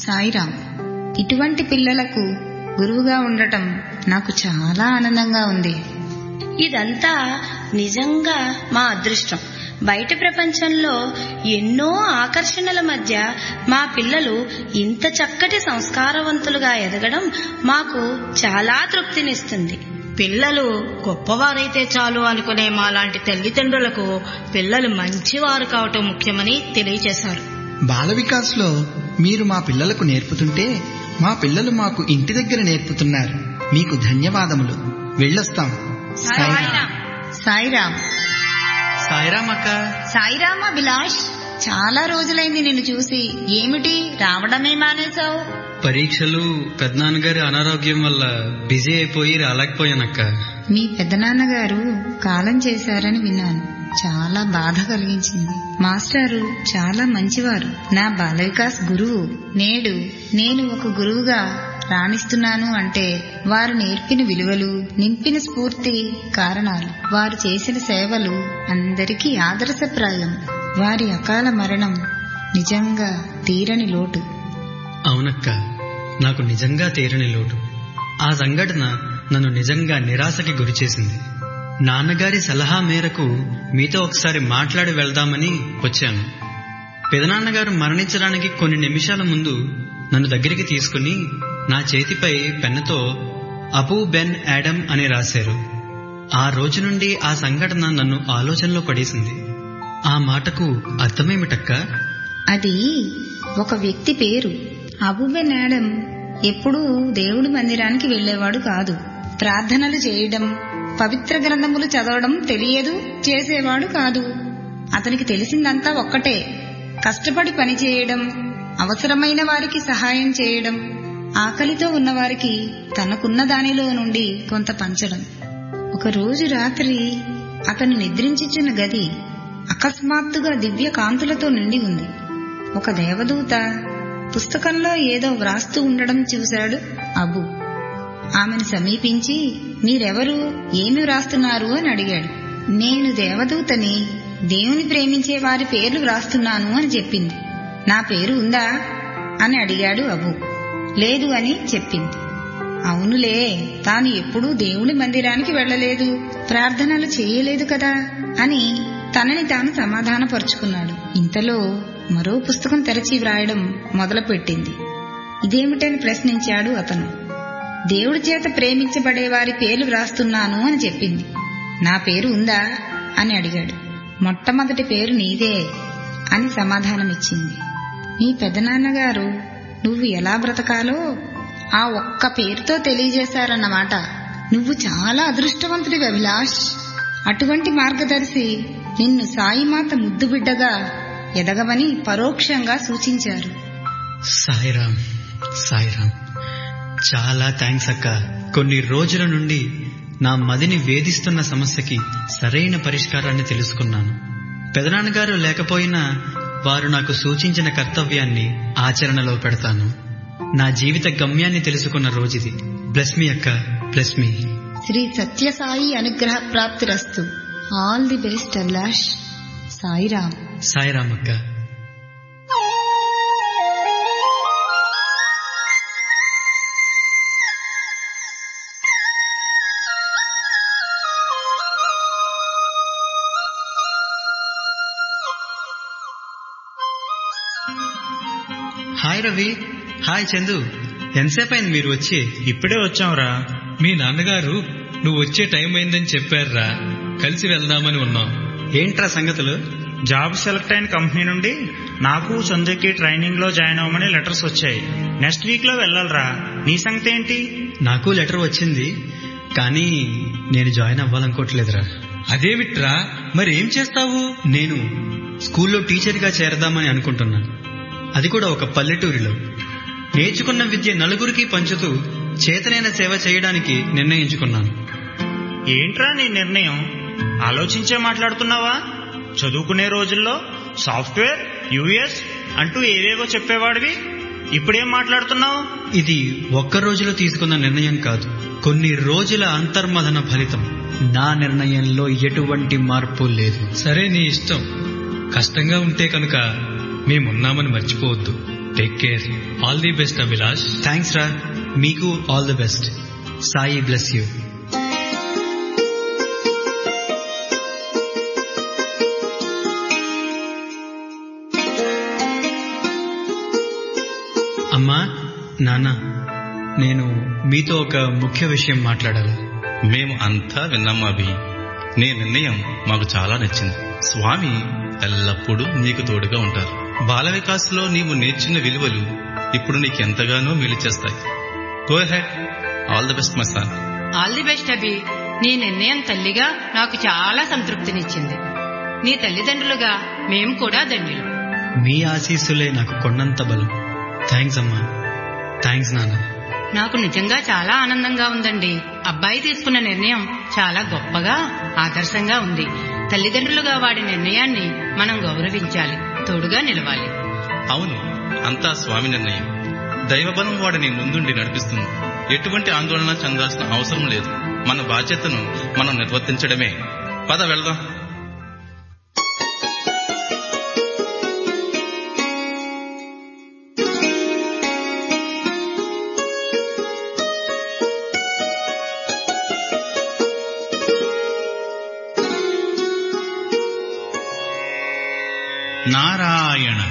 సాయిరాం ఇటువంటి పిల్లలకు గురువుగా ఉండటం నాకు చాలా ఆనందంగా ఉంది ఇదంతా నిజంగా మా అదృష్టం బయట ప్రపంచంలో ఎన్నో ఆకర్షణల మధ్య మా పిల్లలు ఇంత చక్కటి సంస్కారవంతులుగా ఎదగడం మాకు చాలా తృప్తినిస్తుంది పిల్లలు గొప్పవారైతే చాలు అనుకునే మాలాంటి తల్లిదండ్రులకు పిల్లలు మంచివారు కావటం ముఖ్యమని తెలియజేశారు బాల వికాస్లో మీరు మా పిల్లలకు నేర్పుతుంటే మా పిల్లలు మాకు ఇంటి దగ్గర నేర్పుతున్నారు మీకు ధన్యవాదములు వెళ్ళొస్తాం సాయిరాం సాయిరాం సాయిరామ్ అక్క సాయిరామ్ అభిలాష్ చాలా రోజులైంది నిన్ను చూసి ఏమిటి రావడమే మానేశావు పరీక్షలు పెద్దనాన్నగారి అనారోగ్యం వల్ల బిజీ అయిపోయి రాలేకపోయానక్క మీ పెద్దనాన్నగారు కాలం చేశారని విన్నాను చాలా బాధ కలిగించింది మాస్టారు చాలా మంచివారు నా బాల వికాస్ గురువు నేడు నేను ఒక గురువుగా రాణిస్తున్నాను అంటే వారు నేర్పిన విలువలు నింపిన స్ఫూర్తి కారణాలు వారు చేసిన సేవలు అందరికీ ఆదర్శప్రాయం వారి అకాల మరణం నిజంగా తీరని లోటు అవునక్క నాకు నిజంగా తీరని లోటు ఆ సంఘటన నన్ను నిజంగా నిరాశకి గురిచేసింది నాన్నగారి సలహా మేరకు మీతో ఒకసారి మాట్లాడి వెళ్దామని వచ్చాను పెదనాన్నగారు మరణించడానికి కొన్ని నిమిషాల ముందు నన్ను దగ్గరికి తీసుకుని నా చేతిపై పెన్నుతో అబూ బెన్ యాడమ్ అని రాశారు ఆ రోజు నుండి ఆ సంఘటన నన్ను ఆలోచనలో పడేసింది ఆ మాటకు అర్థమేమిటక్కా అది ఒక వ్యక్తి పేరు అబుబెన్ ఆడం ఎప్పుడూ దేవుడి మందిరానికి వెళ్లేవాడు కాదు ప్రార్థనలు చేయడం పవిత్ర గ్రంథములు చదవడం తెలియదు చేసేవాడు కాదు అతనికి తెలిసిందంతా ఒక్కటే కష్టపడి పని చేయడం అవసరమైన వారికి సహాయం చేయడం ఆకలితో ఉన్నవారికి తనకున్న దానిలో నుండి కొంత పంచడం ఒక రోజు రాత్రి అతను నిద్రించుచున్న గది అకస్మాత్తుగా దివ్య కాంతులతో నిండి ఉంది ఒక దేవదూత పుస్తకంలో ఏదో వ్రాస్తూ ఉండడం చూశాడు అబు ఆమెను సమీపించి మీరెవరు ఏమి వ్రాస్తున్నారు అని అడిగాడు నేను దేవదూతని దేవుని ప్రేమించే వారి పేర్లు వ్రాస్తున్నాను అని చెప్పింది నా పేరు ఉందా అని అడిగాడు అబు లేదు అని చెప్పింది అవునులే తాను ఎప్పుడూ దేవుని మందిరానికి వెళ్ళలేదు ప్రార్థనలు చేయలేదు కదా అని తనని తాను సమాధానపరుచుకున్నాడు ఇంతలో మరో పుస్తకం తెరచి వ్రాయడం మొదలుపెట్టింది ఇదేమిటని ప్రశ్నించాడు అతను దేవుడి చేత ప్రేమించబడే వారి పేర్లు వ్రాస్తున్నాను అని చెప్పింది నా పేరు ఉందా అని అడిగాడు మొట్టమొదటి పేరు నీదే అని సమాధానమిచ్చింది మీ పెదనాన్నగారు నువ్వు ఎలా బ్రతకాలో ఆ ఒక్క పేరుతో తెలియజేశారన్నమాట నువ్వు చాలా అదృష్టవంతుడివి అభిలాష్ అటువంటి మార్గదర్శి నిన్ను సాయిమాత ముద్దు బిడ్డగా ఎదగవని పరోక్షంగా సూచించారు సాయిరామ్ సాయిరామ్ చాలా థ్యాంక్స్ అక్క కొన్ని రోజుల నుండి నా మదిని వేధిస్తున్న సమస్యకి సరైన పరిష్కారాన్ని తెలుసుకున్నాను పెదనాన్నగారు లేకపోయినా వారు నాకు సూచించిన కర్తవ్యాన్ని ఆచరణలో పెడతాను నా జీవిత గమ్యాన్ని తెలుసుకున్న రోజుది బ్లెస్ మీ అక్క బ్లెస్ మీ శ్రీ సత్యసాయి అనుగ్రహ ప్రాప్తిరస్తు all the best Abhilash Sairam Sairam అక్క హాయ్ రవి హాయ్ చందు ఎంతసేపు అయింది మీరు వచ్చి ఇప్పుడే వచ్చాంరా మీ నాన్నగారు నువ్వు వచ్చే టైం అయిందని చెప్పారురా కలిసి వెళ్దామని ఉన్నాం ఏంట్రా సంగతులు జాబ్ సెలెక్ట్ అయిన కంపెనీ నుండి నాకు చందుకి ట్రైనింగ్ లో జాయిన్ అవ్వమని లెటర్స్ వచ్చాయి నెక్స్ట్ వీక్ లో వెళ్ళాలరా నీ సంగతి ఏంటి నాకు లెటర్ వచ్చింది కానీ నేను జాయిన్ అవ్వాలనుకోవట్లేదురా అదేమిట్రా మరి ఏం చేస్తావు నేను స్కూల్లో టీచర్గా చేరదామని అనుకుంటున్నాను అది కూడా ఒక పల్లెటూరిలో నేర్చుకున్న విద్య నలుగురికి పంచుతూ చేతనైన సేవ చేయడానికి నిర్ణయించుకున్నాను ఏంట్రా నీ నిర్ణయం ఆలోచించే మాట్లాడుతున్నావా చదువుకునే రోజుల్లో సాఫ్ట్వేర్ యుఎస్ అంటూ ఏవేవో చెప్పేవాడివి ఇప్పుడేం మాట్లాడుతున్నావు ఇది ఒక్క రోజులో తీసుకున్న నిర్ణయం కాదు కొన్ని రోజుల అంతర్మథన ఫలితం నా నిర్ణయంలో ఎటువంటి మార్పు లేదు సరే నీ ఇష్టం కష్టంగా ఉంటే కనుక మేమున్నామని మర్చిపోవద్దు take care all the best Abhilash thanks రా మీకు all the best Sai bless you అమ్మా నాన్న నేను మీతో ఒక ముఖ్య విషయం మాట్లాడాలి మేము అంతా విన్నాము అభి నీ నిర్ణయం మాకు చాలా నచ్చింది స్వామి ఎల్లప్పుడూ నీకు తోడుగా ఉంటారు బాల వికాస్లో నీవు నేర్చిన విలువలు ఇప్పుడు నీకెంతగానో మేలు చేస్తాయి go ahead all the best my son all the best Abhi నీ నిర్ణయం తల్లిగా నాకు చాలా సంతృప్తినిచ్చింది నీ తల్లిదండ్రులుగా మేము కూడా ధన్యులు మీ ఆశీస్సులే నాకు కొండంత బలం థ్యాంక్స్ అమ్మా థ్యాంక్స్ నాన్న నాకు నిజంగా చాలా ఆనందంగా ఉందండి అబ్బాయి తీసుకున్న నిర్ణయం చాలా గొప్పగా ఆదర్శంగా ఉంది తల్లిదండ్రులుగా వాడి నిర్ణయాన్ని మనం గౌరవించాలి తోడుగా నిలవాలి అవును అంతా స్వామి నిర్ణయం దైవబలం వాడిని ముందుండి నడిపిస్తుంది ఎటువంటి ఆందోళన చెందాల్సిన అవసరం లేదు మన బాధ్యతను మనం నిర్వర్తించడమే పద వెళ్దాం నారాయణ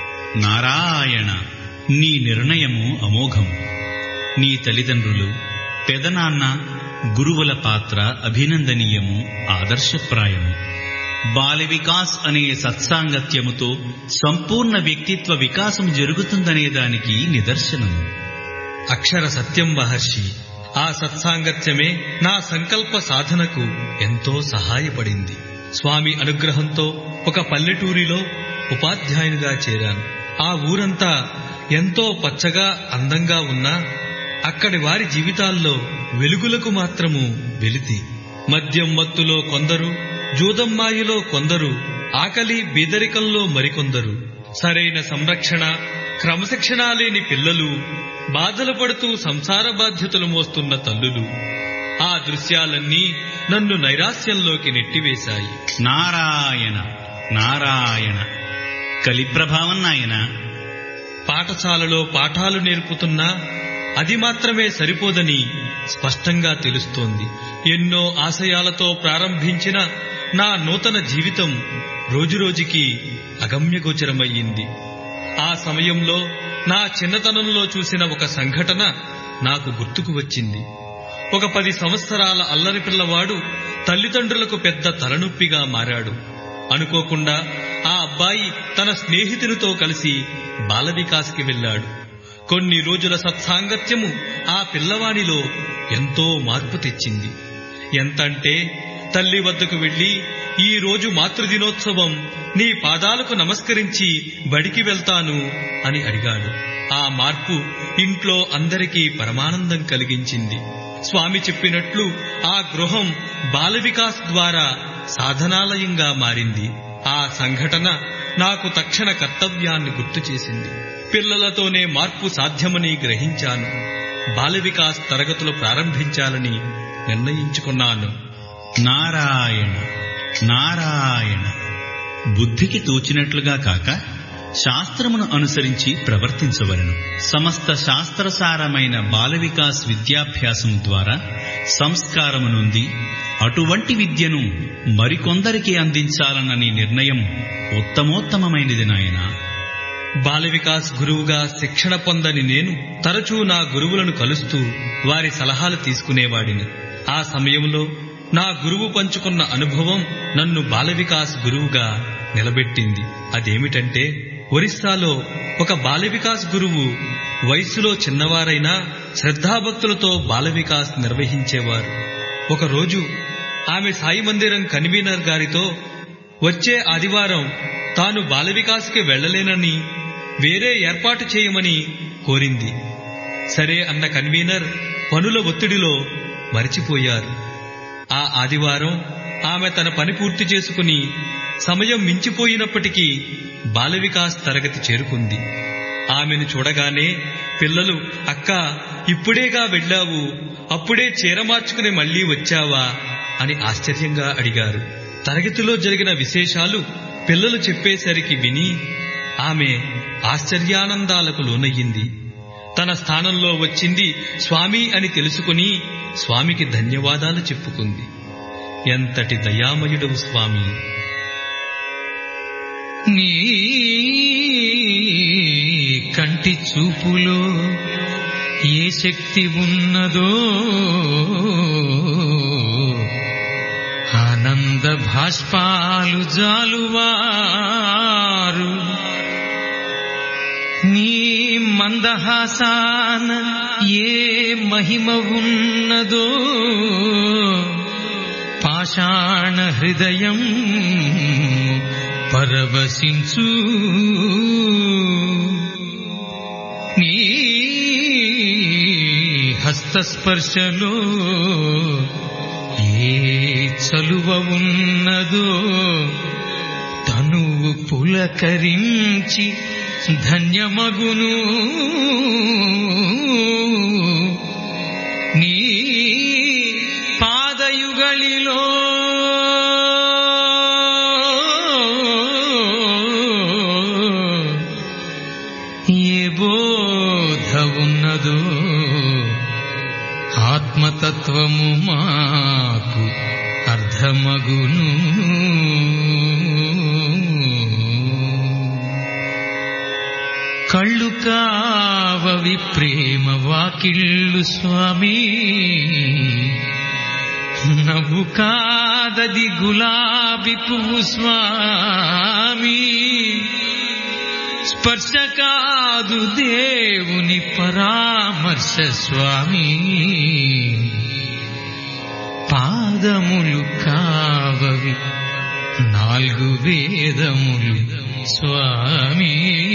నారాయణ నీ నిర్ణయము అమోఘం నీ తల్లిదండ్రులు పెదనాన్న గురువుల పాత్ర అభినందనీయము ఆదర్శప్రాయము బాల వికాస్ అనే సత్సాంగత్యముతో సంపూర్ణ వ్యక్తిత్వ వికాసం జరుగుతుందనే దానికి నిదర్శనము అక్షర సత్యం మహర్షి ఆ సత్సాంగత్యమే నా సంకల్ప సాధనకు ఎంతో సహాయపడింది స్వామి అనుగ్రహంతో ఒక పల్లెటూరిలో ఉపాధ్యాయునిగా చేరాను ఆ ఊరంతా ఎంతో పచ్చగా అందంగా ఉన్నా అక్కడి వారి జీవితాల్లో వెలుగులకు మాత్రము వెలితి మద్యం మత్తులో కొందరు జూదమ్మాయిలో కొందరు ఆకలి బీదరికంలో మరికొందరు సరైన సంరక్షణ క్రమశిక్షణ లేని పిల్లలు బాధలు పడుతూ సంసార బాధ్యతలు మోస్తున్న తల్లులు ఆ దృశ్యాలన్నీ నన్ను నైరాస్యంలోకి నెట్టివేశాయి నారాయణ నారాయణ కలి ప్రభావం నాయన పాఠశాలలో పాఠాలు నేర్పుతున్నా అది మాత్రమే సరిపోదని స్పష్టంగా తెలుస్తోంది ఎన్నో ఆశయాలతో ప్రారంభించిన నా నూతన జీవితం రోజురోజుకి అగమ్యగోచరమయ్యింది ఆ సమయంలో నా చిన్నతనంలో చూసిన ఒక సంఘటన నాకు గుర్తుకు వచ్చింది ఒక పది సంవత్సరాల అల్లరి పిల్లవాడు తల్లిదండ్రులకు పెద్ద తలనొప్పిగా మారాడు అనుకోకుండా ఆ అబ్బాయి తన స్నేహితునితో కలిసి బాల వికాస్కి వెళ్ళాడు కొన్ని రోజుల సత్సాంగత్యము ఆ పిల్లవాడిలో ఎంతో మార్పు తెచ్చింది ఎంతంటే తల్లి వద్దకు వెళ్లి ఈ రోజు మాతృదినోత్సవం నీ పాదాలకు నమస్కరించి బడికి వెళ్తాను అని అడిగాడు ఆ మార్పు ఇంట్లో అందరికీ పరమానందం కలిగించింది స్వామి చెప్పినట్లు ఆ గృహం బాల వికాస్ ద్వారా సాధనాలయంగా మారింది ఆ సంఘటన నాకు తక్షణ కర్తవ్యాన్ని గుర్తు చేసింది పిల్లలతోనే మార్పు సాధ్యమని గ్రహించాను బాల వికాస్ తరగతులు ప్రారంభించాలని నిర్ణయించుకున్నాను నారాయణ నారాయణ బుద్ధికి తోచినట్లుగా కాక శాస్త్రమును అనుసరించి ప్రవర్తించవలను సమస్త శాస్త్రసారమైన బాల వికాస్ విద్యాభ్యాసం ద్వారా సంస్కారము నుండి అటువంటి విద్యను మరికొందరికి అందించాలన్న నీ నిర్ణయం ఉత్తమోత్తమమైనది నాయనా బాల వికాస్ గురువుగా శిక్షణ పొందని నేను తరచూ నా గురువులను కలుస్తూ వారి సలహాలు తీసుకునేవాడిని ఆ సమయంలో నా గురువు పంచుకున్న అనుభవం నన్ను బాల వికాస్ గురువుగా నిలబెట్టింది అదేమిటంటే ఒరిస్సాలో ఒక బాల వికాస్ గురువు వయస్సులో చిన్నవారైనా శ్రద్ధాభక్తులతో బాల వికాస్ నిర్వహించేవారు ఒకరోజు ఆమె సాయి మందిరం కన్వీనర్ గారితో వచ్చే ఆదివారం తాను బాల వికాస్కి వెళ్లలేనని వేరే ఏర్పాటు చేయమని కోరింది సరే అన్న కన్వీనర్ పనుల ఒత్తిడిలో మరిచిపోయారు ఆ ఆదివారం ఆమె తన పని పూర్తి చేసుకుని సమయం మించిపోయినప్పటికీ బాల వికాస్ తరగతి చేరుకుంది ఆమెను చూడగానే పిల్లలు అక్క ఇప్పుడేగా వెళ్ళావు అప్పుడే చీర మార్చుకుని మళ్లీ వచ్చావా అని ఆశ్చర్యంగా అడిగారు తరగతిలో జరిగిన విశేషాలు పిల్లలు చెప్పేసరికి విని ఆమె ఆశ్చర్యానందాలకు లోనయ్యింది తన స్థానంలో వచ్చింది స్వామి అని తెలుసుకుని స్వామికి ధన్యవాదాలు చెప్పుకుంది ఎంతటి దయామయుడు స్వామి నీ కంటి చూపులో ఏ శక్తి ఉన్నదో ఆనంద భాష్పాలు జాలువారు నీ మందహాసాన ఏ మహిమ ఉన్నదో పాషాణ హృదయం పరవశించు నీ హస్తస్పర్శలో ఏ చలువ ఉన్నదో తనువు పులకరించి ధన్యమగును నీ పాదయుగళిలో ఏ బోధ ఉన్నదో ఆత్మతత్వము మాకు అర్థమగును కళ్ళు కావవి ప్రేమ వాకిళ్ళు స్వామి నవ్వు కాదది గులాబి పువ్వు స్వామి స్పర్శ కాదు దేవుని పరామర్శ స్వామి పాదములు కావవి నాలుగు వేదములు స్వామి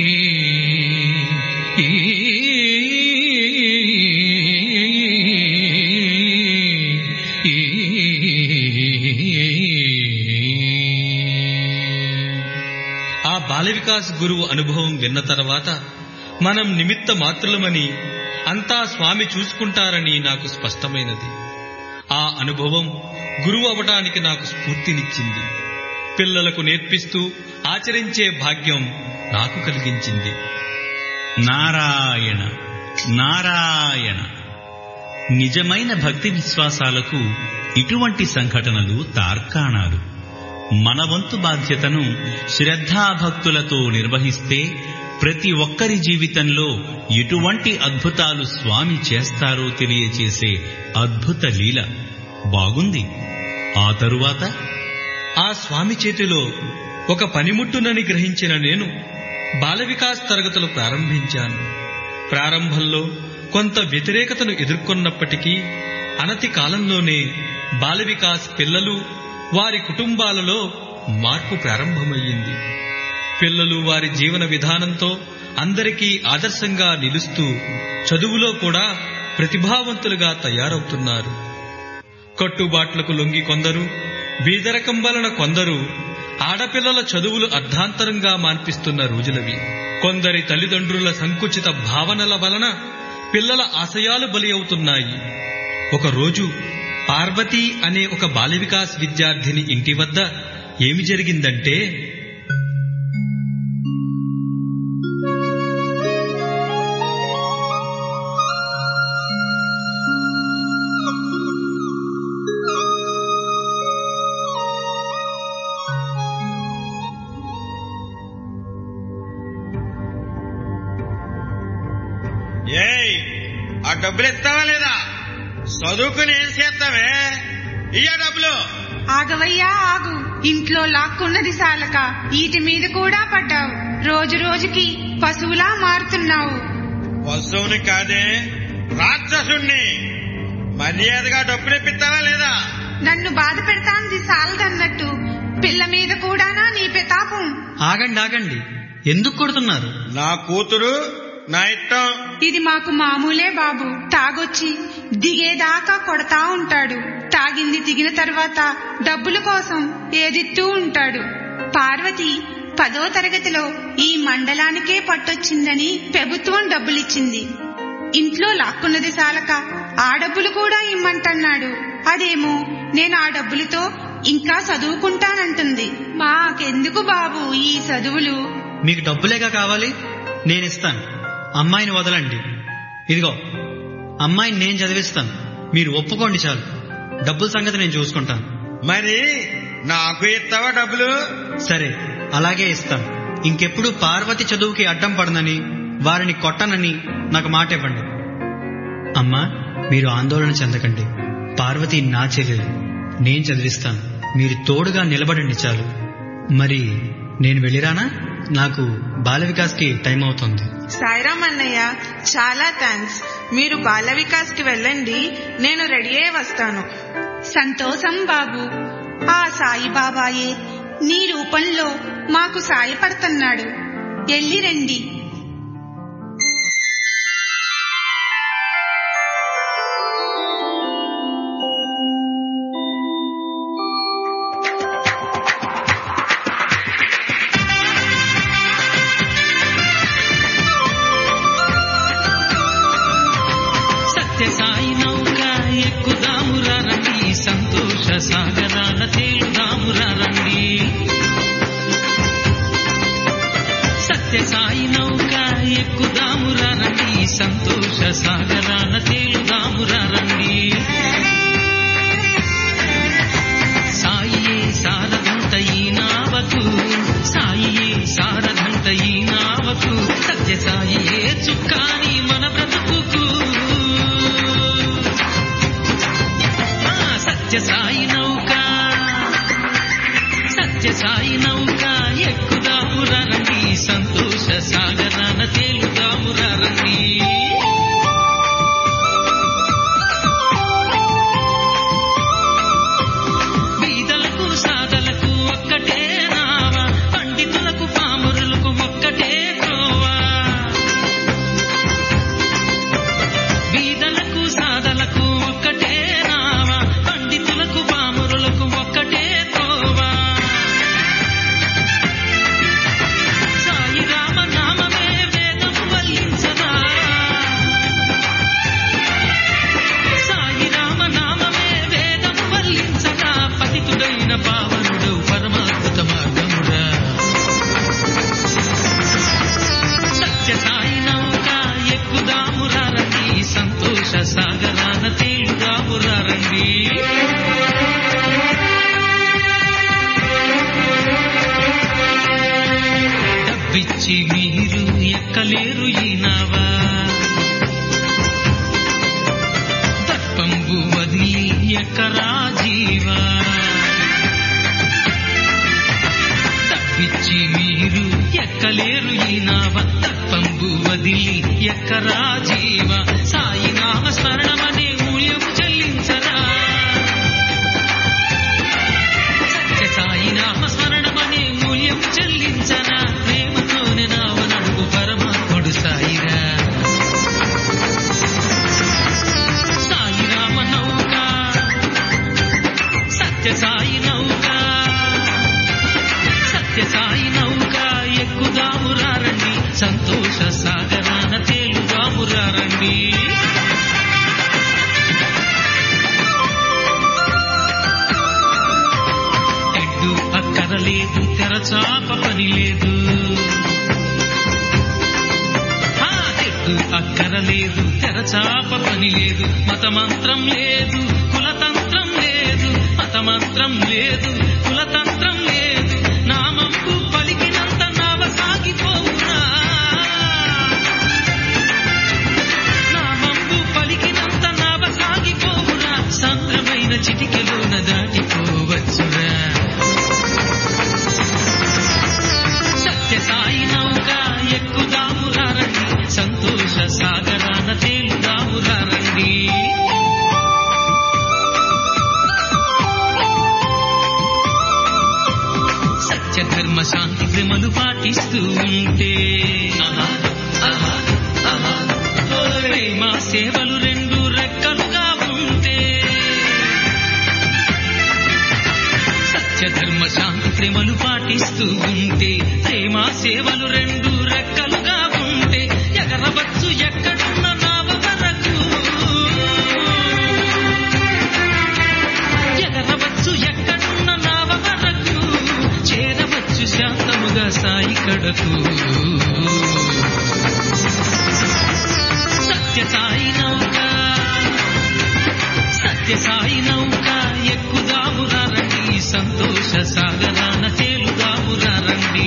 ఆ బాల వికాస్ గురువు అనుభవం విన్న తర్వాత మనం నిమిత్త మాత్రులమని అంతా స్వామి చూసుకుంటారని నాకు స్పష్టమైనది ఆ అనుభవం గురువు అవటానికి నాకు స్ఫూర్తినిచ్చింది పిల్లలకు నేర్పిస్తూ ఆచరించే భాగ్యం నాకు కలిగించింది నారాయణ నారాయణ నిజమైన భక్తి విశ్వాసాలకు ఇటువంటి సంఘటనలు తార్కాణాలు మన వంతు బాధ్యతను శ్రద్ధాభక్తులతో నిర్వహిస్తే ప్రతి ఒక్కరి జీవితంలో ఎటువంటి అద్భుతాలు స్వామి చేస్తారో తెలియచేసే అద్భుత లీల బాగుంది ఆ తరువాత ఆ స్వామి చేతిలో ఒక పనిముట్టునని గ్రహించిన నేను బాల వికాస్ తరగతులు ప్రారంభించాను ప్రారంభంలో కొంత వ్యతిరేకతను ఎదుర్కొన్నప్పటికీ అనతి కాలంలోనే బాల వికాస్ పిల్లలు వారి కుటుంబాలలో మార్పు ప్రారంభమయ్యింది పిల్లలు వారి జీవన విధానంతో అందరికీ ఆదర్శంగా నిలుస్తూ చదువులో కూడా ప్రతిభావంతులుగా తయారవుతున్నారు కట్టుబాట్లకు లొంగి కొందరు బీదరకం వలన కొందరు ఆడపిల్లల చదువులు అర్ధాంతరంగా మాన్పిస్తున్న రోజులవి కొందరి తల్లిదండ్రుల సంకుచిత భావనల వలన పిల్లల ఆశయాలు బలి అవుతున్నాయి ఒకరోజు పార్వతి అనే ఒక బాల వికాస్ విద్యార్థిని ఇంటి వద్ద ఏమి జరిగిందంటే ఏయ్ ఆ డబ్బులు ఇస్తావా లేదా చదువుకుని ఏం చేస్తావే ఇయ్యా డబ్బులు ఆగవయ్యా ఆగు ఇంట్లో లాక్కున్నది సాలక ఈటి మీద కూడా పడ్డావు రోజు రోజుకి పశువులా మారుతున్నావు వస్తువుని కాదే రాక్షసుణ్ణి మర్యాదగా డబ్బులు ఇప్పిస్తావా లేదా నన్ను బాధ పెడతాంది సాలదన్నట్టు పిల్ల మీద కూడానా నీ పెతాపం ఆగండి ఆగండి ఎందుకు కొడుతున్నారు నా కూతురు నా ఇష్టం ఇది మాకు మామూలే బాబు తాగొచ్చి దిగేదాకా కొడతా ఉంటాడు తాగింది దిగిన తర్వాత డబ్బుల కోసం ఏదిత్తూ ఉంటాడు పార్వతి పదో తరగతిలో ఈ మండలానికే పట్టొచ్చిందని ప్రభుత్వం డబ్బులిచ్చింది ఇంట్లో లాక్కున్నది సాలక ఆ డబ్బులు కూడా ఇమ్మంటన్నాడు అదేమో నేను ఆ డబ్బులతో ఇంకా చదువుకుంటానంటుంది మాకెందుకు బాబు ఈ చదువులు మీకు డబ్బులేగా కావాలి నేను ఇస్తాను అమ్మాయిని వదలండి ఇదిగో అమ్మాయిని నేను చదివిస్తాను మీరు ఒప్పుకోండి చాలు డబ్బుల సంగతి నేను చూసుకుంటాను మరి నాకు ఇస్తావా డబ్బులు సరే అలాగే ఇస్తాను ఇంకెప్పుడు పార్వతి చదువుకి అడ్డం పడనని వారిని కొట్టనని నాకు మాట ఇవ్వండి అమ్మా మీరు ఆందోళన చెందకండి పార్వతి నా చెల్లెలు నేను చదివిస్తాను మీరు తోడుగా నిలబడండి చాలు మరి నేను వెళ్ళిరానా నాకు బాల వికాస్కి టైం అవుతుంది సాయిరామ్ అన్నయ్య చాలా థ్యాంక్స్ మీరు బాల వికాస్ కి వెళ్ళండి నేను రెడీ అయి వస్తాను సంతోషం బాబు ఆ సాయిబాబాయే నీ రూపంలో మాకు సాయపడుతున్నాడు ఎల్లి రండి సత్య సాయి నౌక ఎక్కుదామురా రండి సంతోష సాగరాల తేలుదామురా రండి సత్య సాయి నౌక ఎక్కుదామురా రండి సంతోష సాగరాల తేలుదామురా రండి సాయియే సారథంత ఈ నావకు సాయియే సారథంత ఈ నావకు సత్య సాయియే చుక్కాని మన బ్రతుకుకు ఆ, సత్య సాయి నౌక సత్య సాయి నౌక ఎక్కుదామురా రండి సంతోష సాగరాన తేలుదామురా రండి బీదలకు సాదలకు ఒక్కటే నావ పండితులకు పామరులకు ఒక్కటే త్రోవా బీదలకు సాదలకు ఒక్కటే నావ పండితులకు పామరులకు ఒక్కటే త్రోవా సాయి రామ నామమే వేదం వల్లించదా సాయి రామ నామమే వేదం వల్లించగా పతితుడైన పావనుడు పరమాద్భుత మార్గముడా సత్య సాయి నౌక ఎక్కుదామురా రండి సంతోష సాగరాన తేలుదామురా రండి డబ్బిచ్చి మీరు ఎక్కలేరు ఈ నావా దర్పంబు వదిలి ఎక్కరా జీవా తప్పిచ్చి మీరు ఎక్కలేరు ఈ నావ దర్పంబు వదిలి ఎక్కరా జీవ సాయి నామ స్మరణమనే మూల్యము చెల్లించరా సత్య సాయి నామ స్మరణమనే మూల్యము చెల్లించరా ప్రేమతోనే నావ నడుగు పరమాత్ముడు సాయిరా సాయి రామ నౌక సత్య సాయి నౌక సత్య సాయి నౌక ఎక్కుదామురా రండి సంతోష సాగరాన తేలుదామురా రండి ఎడ్డు అక్కర లేదు తెరచాప పని లేదు ఆ, ఎడ్డు అక్కర లేదు తెరచాప పని లేదు మతమంత్రం లేదు కులతంత్రం లేదు మతమంత్రం లేదు కులతంత్రం లేదు నామంపు పలికినంత నావ సాగిపోవునా నామంపు పలికినంత నావ సాగిపోవునా సాంద్రమైన చిటికెలోన దాటిపోవచ్చురా సత్య సాయి నౌక ఎక్కుదామురా రండి సంతోష సాగరాన తేలుదామురా రండి సత్య ధర్మ శాంతి క్రమలు పాటిస్తూ ఉంటే ప్రేమ సేవలు రెండు రెక్కలుగా ఉంటే సత్య ధర్మ శాంతి ప్రేమలు పాటిస్తూ ఉంటే ప్రేమ సేవలు రెండు రెక్కలుగా ఉంటే ఎగరవచ్చు ఎక్కడున్న నావ వరకు ఎగరవచ్చు ఎక్కడున్న నావ వరకు చేరవచ్చు శాంతముగా సాయి కడకు సత్య సాయి నౌక సత్య సాయి నౌక ఎక్కుదామురా రండి సంతోష సాగరాన తేలుదామురా రండి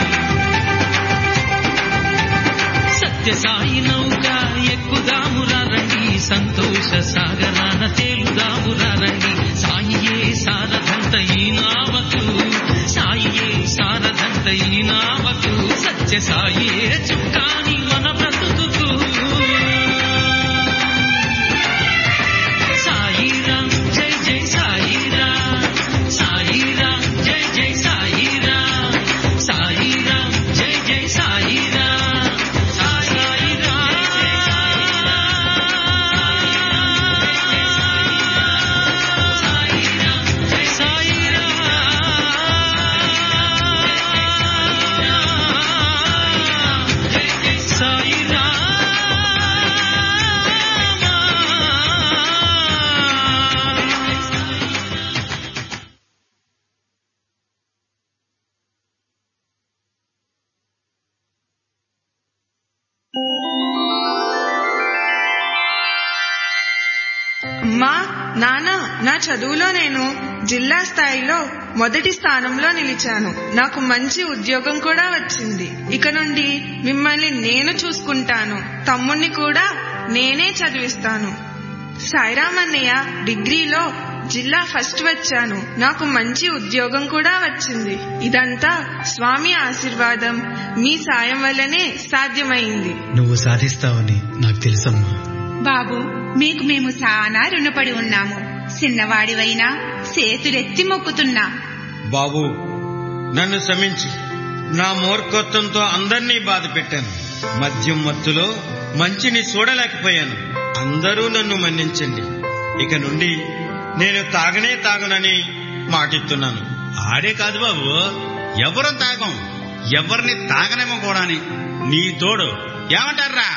సత్య సాయి నౌక ఎక్కుదామురా రండి సంతోష సాగరాన తేలుదామురా రండి సాయియే సారథంత ఈ నావకు సాయియే సారథంత ఈ నావకు సత్య సాయే చుక్కాని మన బ్రతుకుకు సాయిరాం జై జై సాయిరాం సాయిరాం జై జై సాయిరాం సాయిరాం జై జై సాయిరాం అమ్మా నాన్న నా చదువులో నేను జిల్లా స్థాయిలో మొదటి స్థానంలో నిలిచాను నాకు మంచి ఉద్యోగం కూడా వచ్చింది ఇక నుండి మిమ్మల్ని నేను చూసుకుంటాను తమ్ముణ్ణి కూడా నేనే చదివిస్తాను సాయిరామ్ అన్నయ్య డిగ్రీలో జిల్లా ఫస్ట్ వచ్చాను నాకు మంచి ఉద్యోగం కూడా వచ్చింది ఇదంతా స్వామి ఆశీర్వాదం మీ సాయం వల్లనే సాధ్యమైంది నువ్వు సాధిస్తావని నాకు తెలుసమ్మా బాబు మీకు మేము చాలా రుణపడి ఉన్నాము చిన్నవాడివైనా చేతులెత్తి మొక్కుతున్నా బాబు నన్ను క్షమించి నా మూర్ఖత్వంతో అందర్నీ బాధ పెట్టాను మద్యం మత్తులో మంచిని చూడలేకపోయాను అందరూ నన్ను మన్నించండి ఇక నుండి నేను తాగనే తాగనని మాటిస్తున్నాను ఆడే కాదు బాబు ఎవరు తాగం ఎవరిని తాగనేమో కూడాని నీ తోడు ఏమంటారా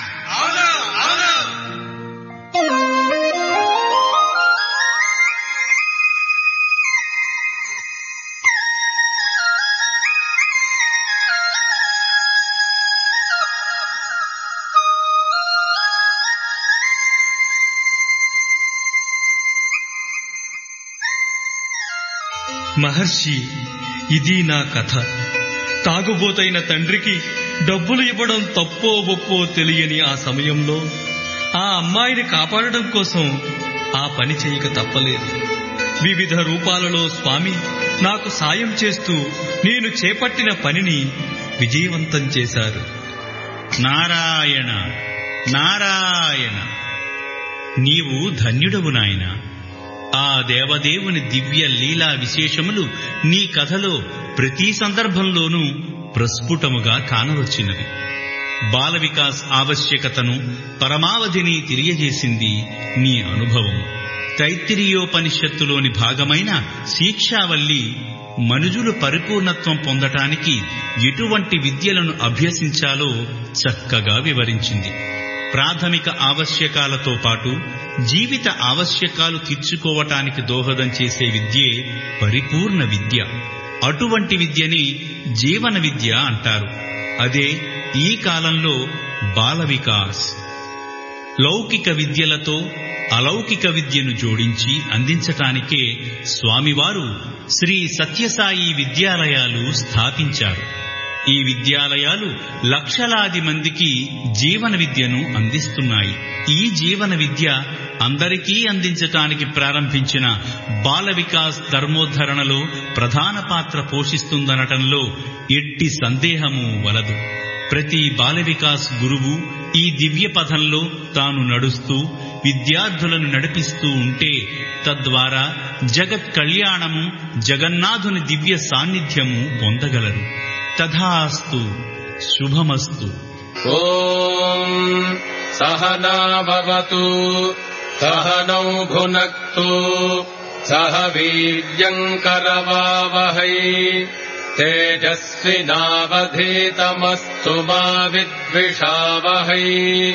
మహర్షి ఇది నా కథ తాగుబోతైన తండ్రికి డబ్బులు ఇవ్వడం తప్పో ఒప్పో తెలియని ఆ సమయంలో ఆ అమ్మాయిని కాపాడడం కోసం ఆ పని చేయక తప్పలేదు వివిధ రూపాలలో స్వామి నాకు సాయం చేస్తూ నేను చేపట్టిన పనిని విజయవంతం చేశారు నారాయణ నారాయణ నీవు ధన్యుడవు నాయన ఆ దేవదేవుని దివ్య లీలా విశేషములు నీ కథలో ప్రతి సందర్భంలోనూ ప్రస్ఫుటముగా కానవచ్చినవి బాల వికాస్ ఆవశ్యకతను పరమావధిని తెలియజేసింది నీ అనుభవం తైత్తిరీయోపనిషత్తులోని భాగమైన శిక్షావల్లి మనుజులు పరిపూర్ణత్వం పొందటానికి ఎటువంటి విద్యలను అభ్యసించాలో చక్కగా వివరించింది ప్రాథమిక ఆవశ్యకాలతో పాటు జీవిత ఆవశ్యకాలు తీర్చుకోవటానికి దోహదం చేసే విద్యే పరిపూర్ణ విద్య అటువంటి విద్యని జీవన విద్య అంటారు అదే ఈ కాలంలో బాల వికాస్ లౌకిక విద్యలతో అలౌకిక విద్యను జోడించి అందించటానికే స్వామివారు శ్రీ సత్యసాయి విద్యాలయాలు స్థాపించారు ఈ విద్యాలయాలు లక్షలాది మందికి జీవన విద్యను అందిస్తున్నాయి ఈ జీవన విద్య అందరికీ అందించటానికి ప్రారంభించిన బాల వికాస్ ధర్మోద్ధరణలో ప్రధాన పాత్ర పోషిస్తుందనటంలో ఎట్టి సందేహము వలదు ప్రతి బాల వికాస్ గురువు ఈ దివ్య పథంలో తాను నడుస్తూ విద్యార్థులను నడిపిస్తూ ఉంటే తద్వారా జగత్ కళ్యాణము జగన్నాథుని దివ్య సాన్నిధ్యము పొందగలరు తథాస్తు శుభమస్తు ॐ सहनाभवतु सहनौ भुनक्तु सह वीर्यङ्करवावहै तेजस्विनावधीतमस्तु मा विद्विषावहै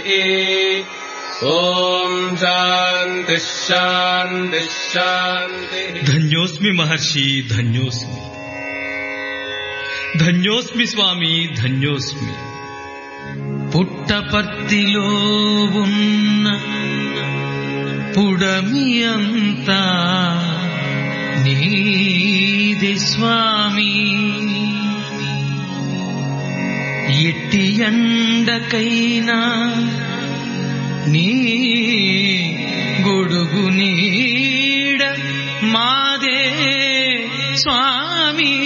ॐ शान्तिः शान्तिः शान्तिः ధన్యోస్మి మహర్షి ధన్యోస్మి ధన్యోస్మి స్వామి ధన్యోస్మి పుట్టపర్తిలో ఉన్న పుడమి అంతా నీది స్వామి ఎట్టి ఎండకైనా నీ గొడుగు నీడ మాదే స్వామి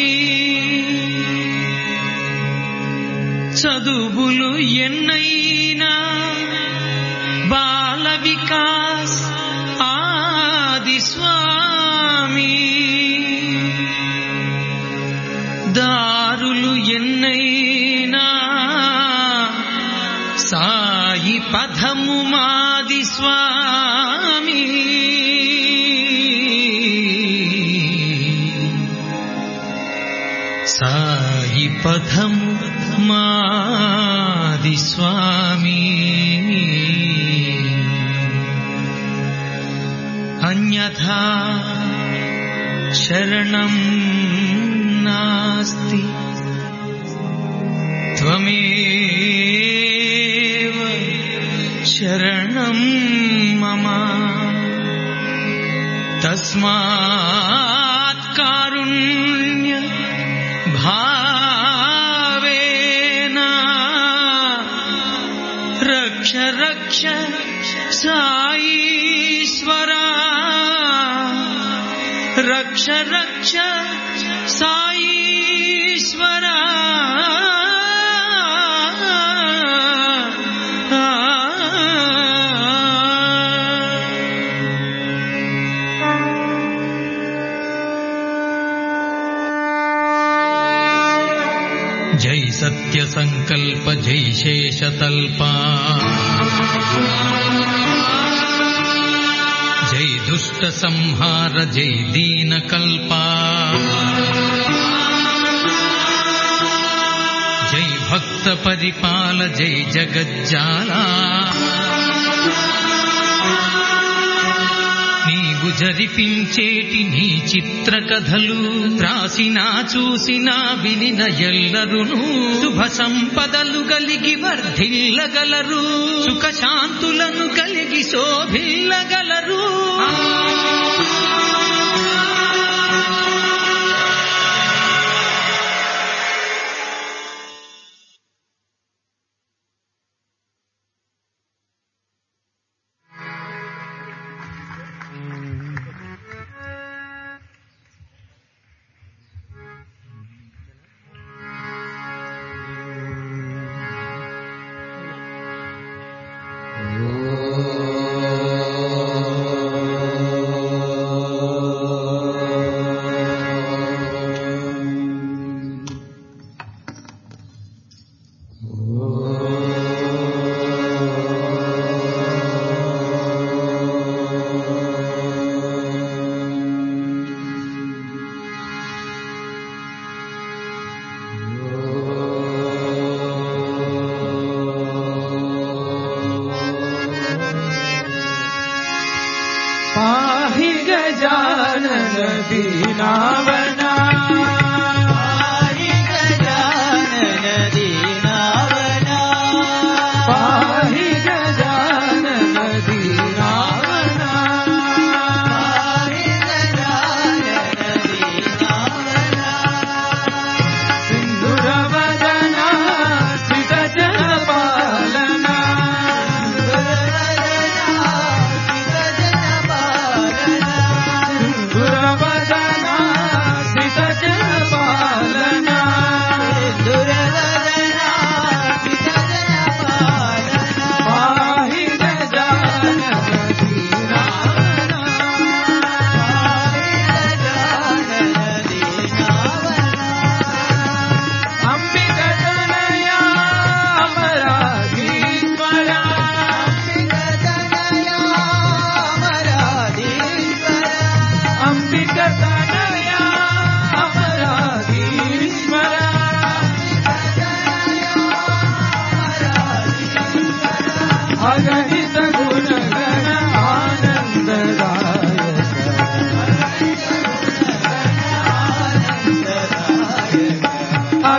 చదువులు ఎన్నైనా బాల వికాస్ ఆది స్వామి దారులు ఎన్నైనా సాయి పదము మాది స్వామి సాయి పదము మాది స్వామి అన్యథా శరణం నాస్తి త్వమేవ శరణం మమ తస్మాత్ కారుణ్య భావేన రక్ష రక్ష సాయీశ్వరా రక్ష రక్ష సాయీశ్వరా జై సత్య సంకల్ప జై శేషతల్పా జై దుష్ట సంహార జై దీన కల్పా జై భక్త పరిపాల జై జగజ్జాలా నీవు జరిపించేటి నీ చిత్ర కథలు రాసినా చూసినా వినిన ఎల్లరును శుభ సంపదలు కలిగి వర్ధిల్లగలరు సుఖ శాంతులను కలిగి శోభిల్లగలరు ఓ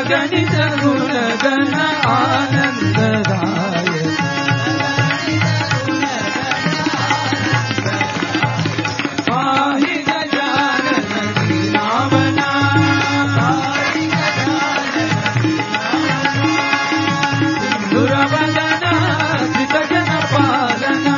अगणित गुण गण आनंददायक पाहि गजानन नामना दुरवदना सितजन पालना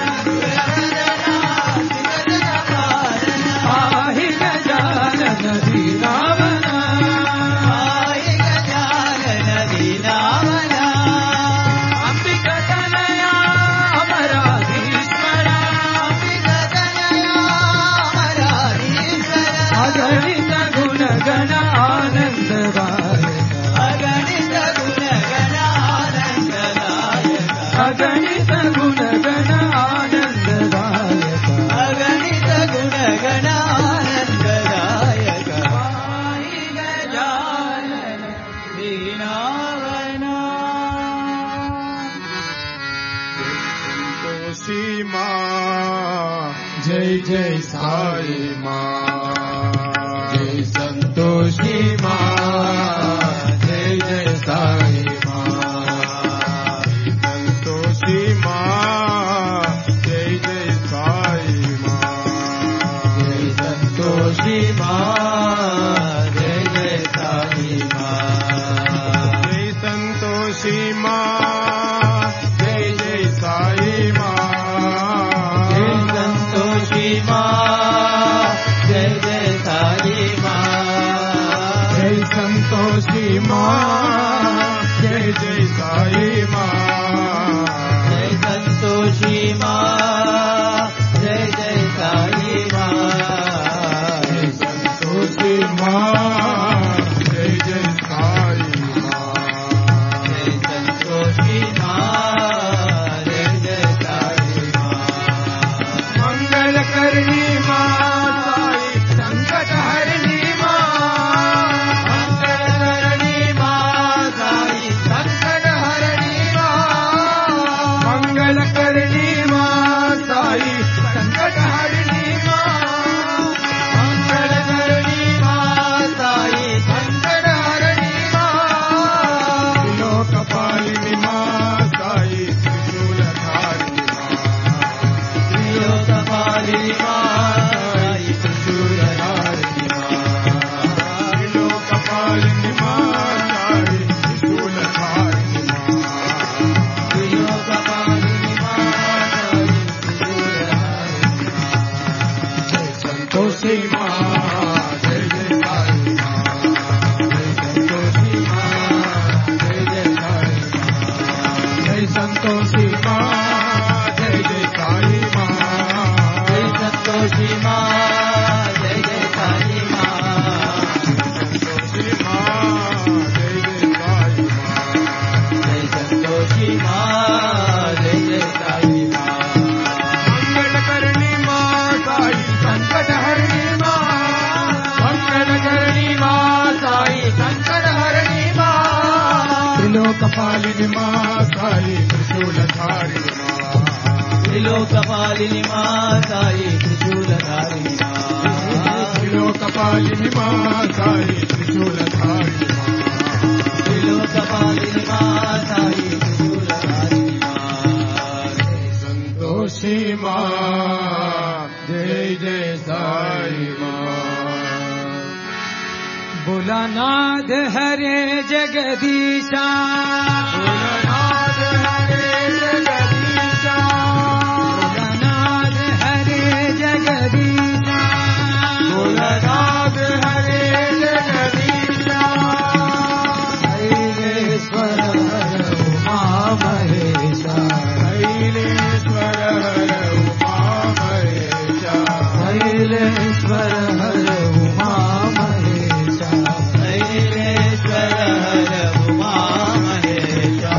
पाहि गजानन दीनावना पाहि गजानन दीनावना अंबिका तनया अमराधीश्वरा अंबिका तनया अमराधीश्वरा अगणित गुण गण आनंददायक अगणित गुण गण आनंददायक अगणित गुण गण आनंददायक अगणित गुण गण आनंददायक पाहि गजानन दीनावना संतोषी माँ जय जय साई माँ जय संतोषी माँ जय जय साई माँ संतोषी माँ जय जय साई माँ जय संतोषी माँ जय जय साई माँ जय संतोषी माँ जय जय साई माँ जय संतोषी माँ जय जय साई माँ जय संतोषी माँ जय जय साई माँ जय संतोषी माँ जय जय साई माँ जय संतोषी माँ जय जय साई माँ जय संतोषी माँ जय जय साई माँ मंगल करनी माँ साई संकट हरनी माँ मंगल करनी माँ साई संकट हरनी माँ मंगल करनी माँ साई संकट हरनी माँ मंगल करनी माँ साई संकट हरनी माँ लोक पालिनी माँ साई त्रिशूल धारिणी माँ लोक पालिनी माँ साई त्रिशूल धारिणी माँ लोक पालिनी माँ साई त्रिशूल धारिणी माँ लोक पालिनी माँ साई त्रिशूल धारिणी जय संतोषी माँ जय जय साई माँ जय संतोषी माँ जय जय साई माँ जय संतोषी माँ जय जय साई माँ जय संतोषी माँ जय जय साई माँ संतोषी माँ जय जय साई माँ जय संतोषी माँ जय जय साई माँ मंगल करनी माँ साई संकट हरनी माँ मंगल करनी माँ साई संकट हरनी माँ त्रिलोक पालिनी माँ साई त्रिशूल धारिणी माँ त्रिलोक पालिनी माँ साई त्रिशूल धारिणी माँ त्रिलोक पालिनी माँ साई त्रिशूल धारिणी माँ त्रिलोक पालिनी माँ साई त्रिशूल धारिणी माँ संतोषी माँ जय जय साई माँ भोलानाथ हरे जगदीशा भोलानाथ हरे जगदीशा भोलानाथ हरे जगदीशा भोलानाथ हरे जगदीशा शैलेश्वर हर उमा महेशा शैलेश्वर हर उमा महेशा शैलेश्वर हर उमा महेशा शैलेश्वर हर उमा महेशा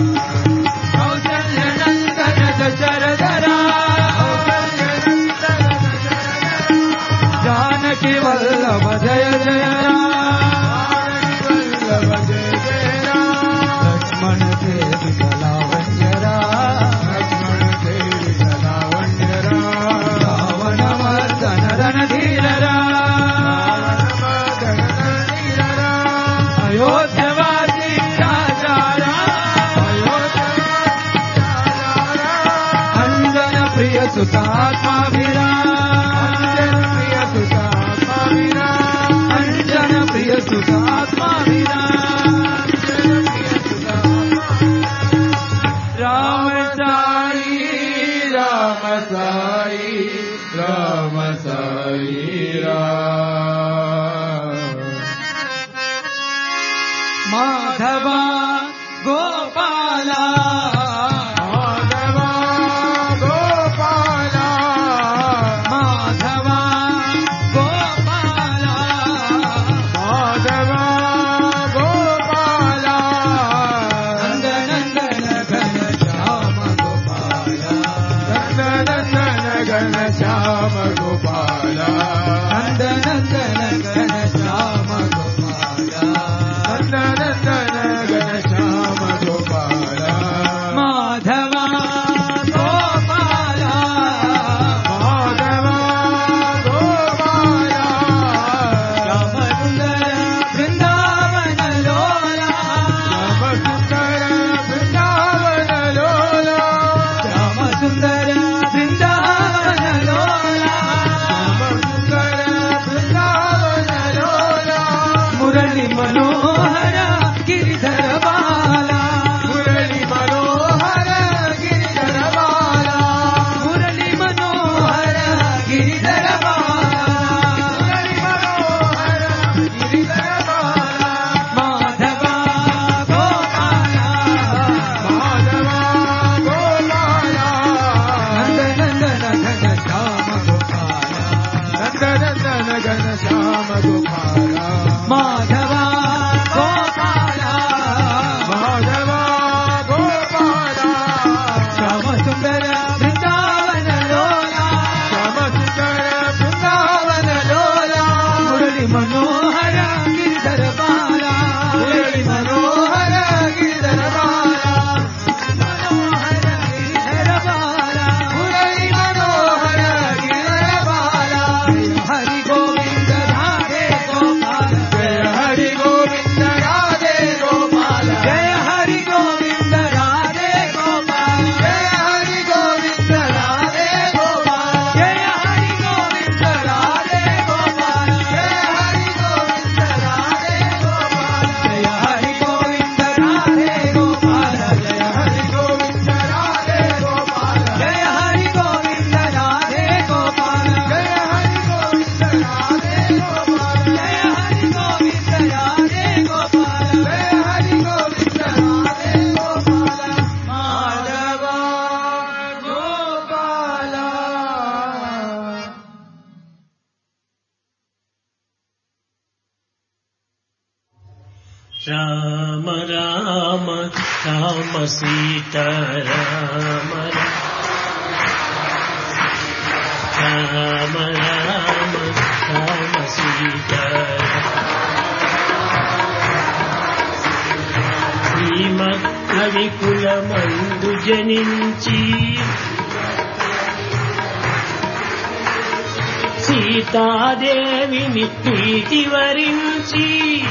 రామ రామ రామ సీత రామ రామ రామ రామ సీత శ్రీమద్ కవికులమందు జనించి సీతాదేవిని ప్రీతి వరించి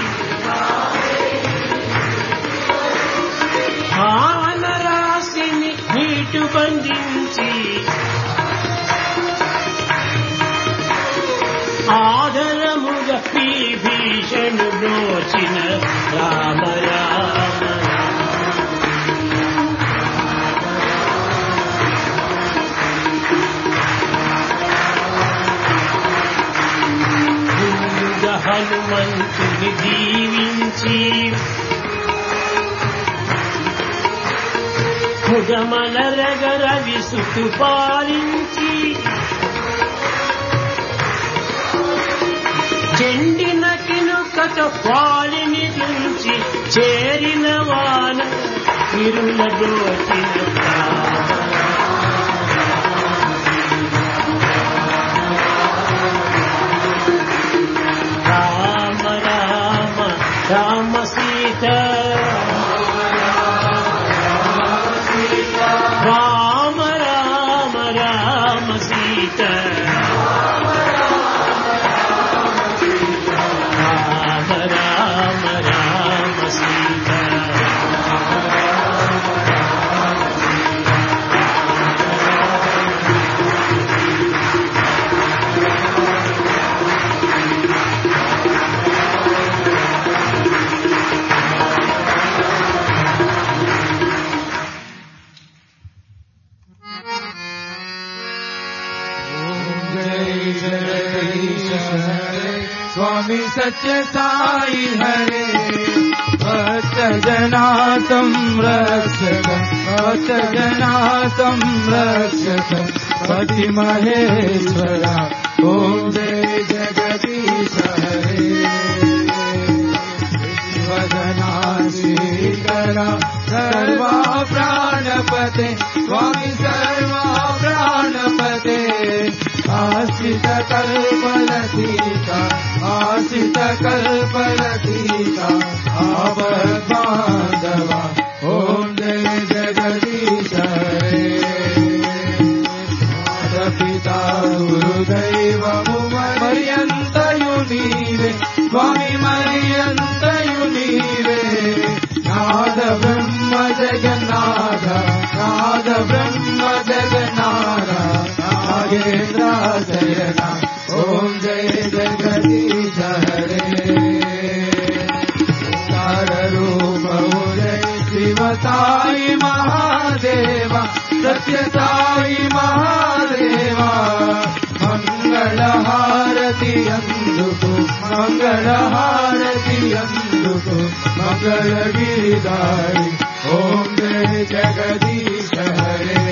భావన రాశిని నీటు బంధించి ఆదరముగా భీషణు బ్రోచిన రామ రామ ముందుగా హనుమంతుని దీవించి భుజమల రగర విసుతు పాలించి చెండిన కినుకత పాలిని తుంచి చేరిన వాన ఇరుల దోచిన రామ రామ రామ సీత రామ రామ రామ సీత రామ రామ రామ సీత जय जगदीश हरे स्वामी सत्य साई हरे भक्त जना संरक्षक भक्त जना संरक्षक पति महेश्वरा ओम जय जगदीश हरे वदना श्रीकरा सर्वा प्राणपते स्वामी सर्वा प्राणपते आश्रित कल्पलतीका आश्रित कल्पलतीका आपद्बान्धवा ॐ जय जगदीश हरे पिता गुरुदैवमु मर्यन्तयु नीवे स्वामी मर्यन्तयु नीवे नाद ब्रह्म जगन्नाथ नाद ब्रह्म जगन्नाथ नागेन्द्र शयना ॐ जय जगदीश हरे रूप जय शिव साई महादेवा सत्य साई महादेवा మంగళహారతి అందుకు మంగళహారతి అందుకు మంగళగిరిదారి ఓం జయ జగదీశ హరే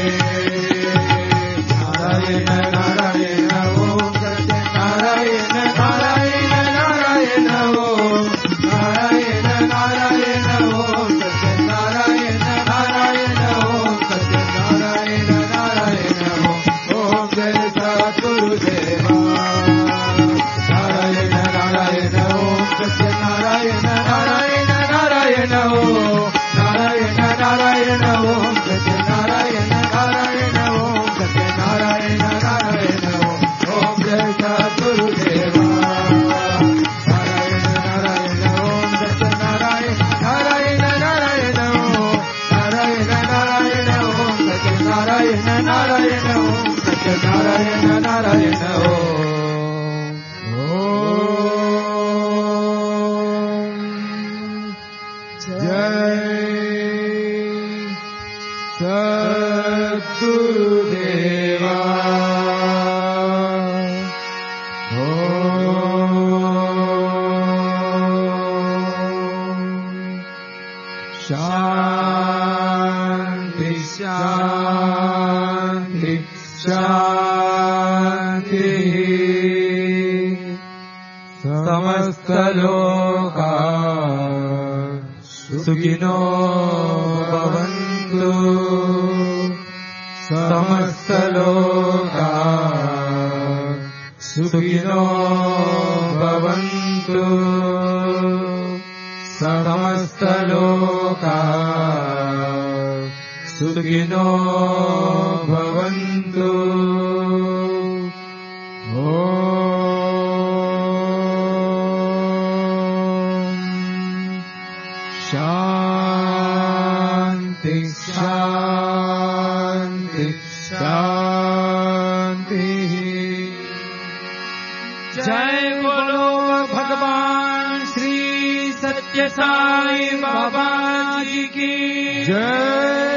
నారాయణ నారాయణ ఓం సత్య నారాయణ నారాయణ నారాయణ ఓం నారాయణ నారాయణ ఓం సత్య నారాయణ నారాయణ ఓం సత్య నారాయణ నారాయణ ఓం ఓం జయ సద్గురుదేవా నారాయణ నారాయణ ఓం సత్య నారాయణ నారాయణ నారాయణ ఓం నారాయణ నారాయణ ఓం సత్య నారాయణ నారాయణ ఓం సత్య నారాయణ నారాయణ ఓం ఓం జయ సద్గురుదేవా నారాయణ నారాయణ ఓం సత్య నారాయణ నారాయణ నారాయణ ఓం నారాయణ నారాయణ ఓం సత్య నారాయణ నారాయణ ఓం సత్య నారాయణ నారాయణ ఓం జయ సద్గురుదేవా శాంతి శాంతి శాంతి సమస్తలోకా सुखिनो भवन्तु समस्तलोका सुखिनो भवन्तु समस्तलोका सुखिनो भवन्तु ॐ शान्ति शान्ति शान्तिः जय बोलो भगवान श्री सत्य साई बाबा जी की जय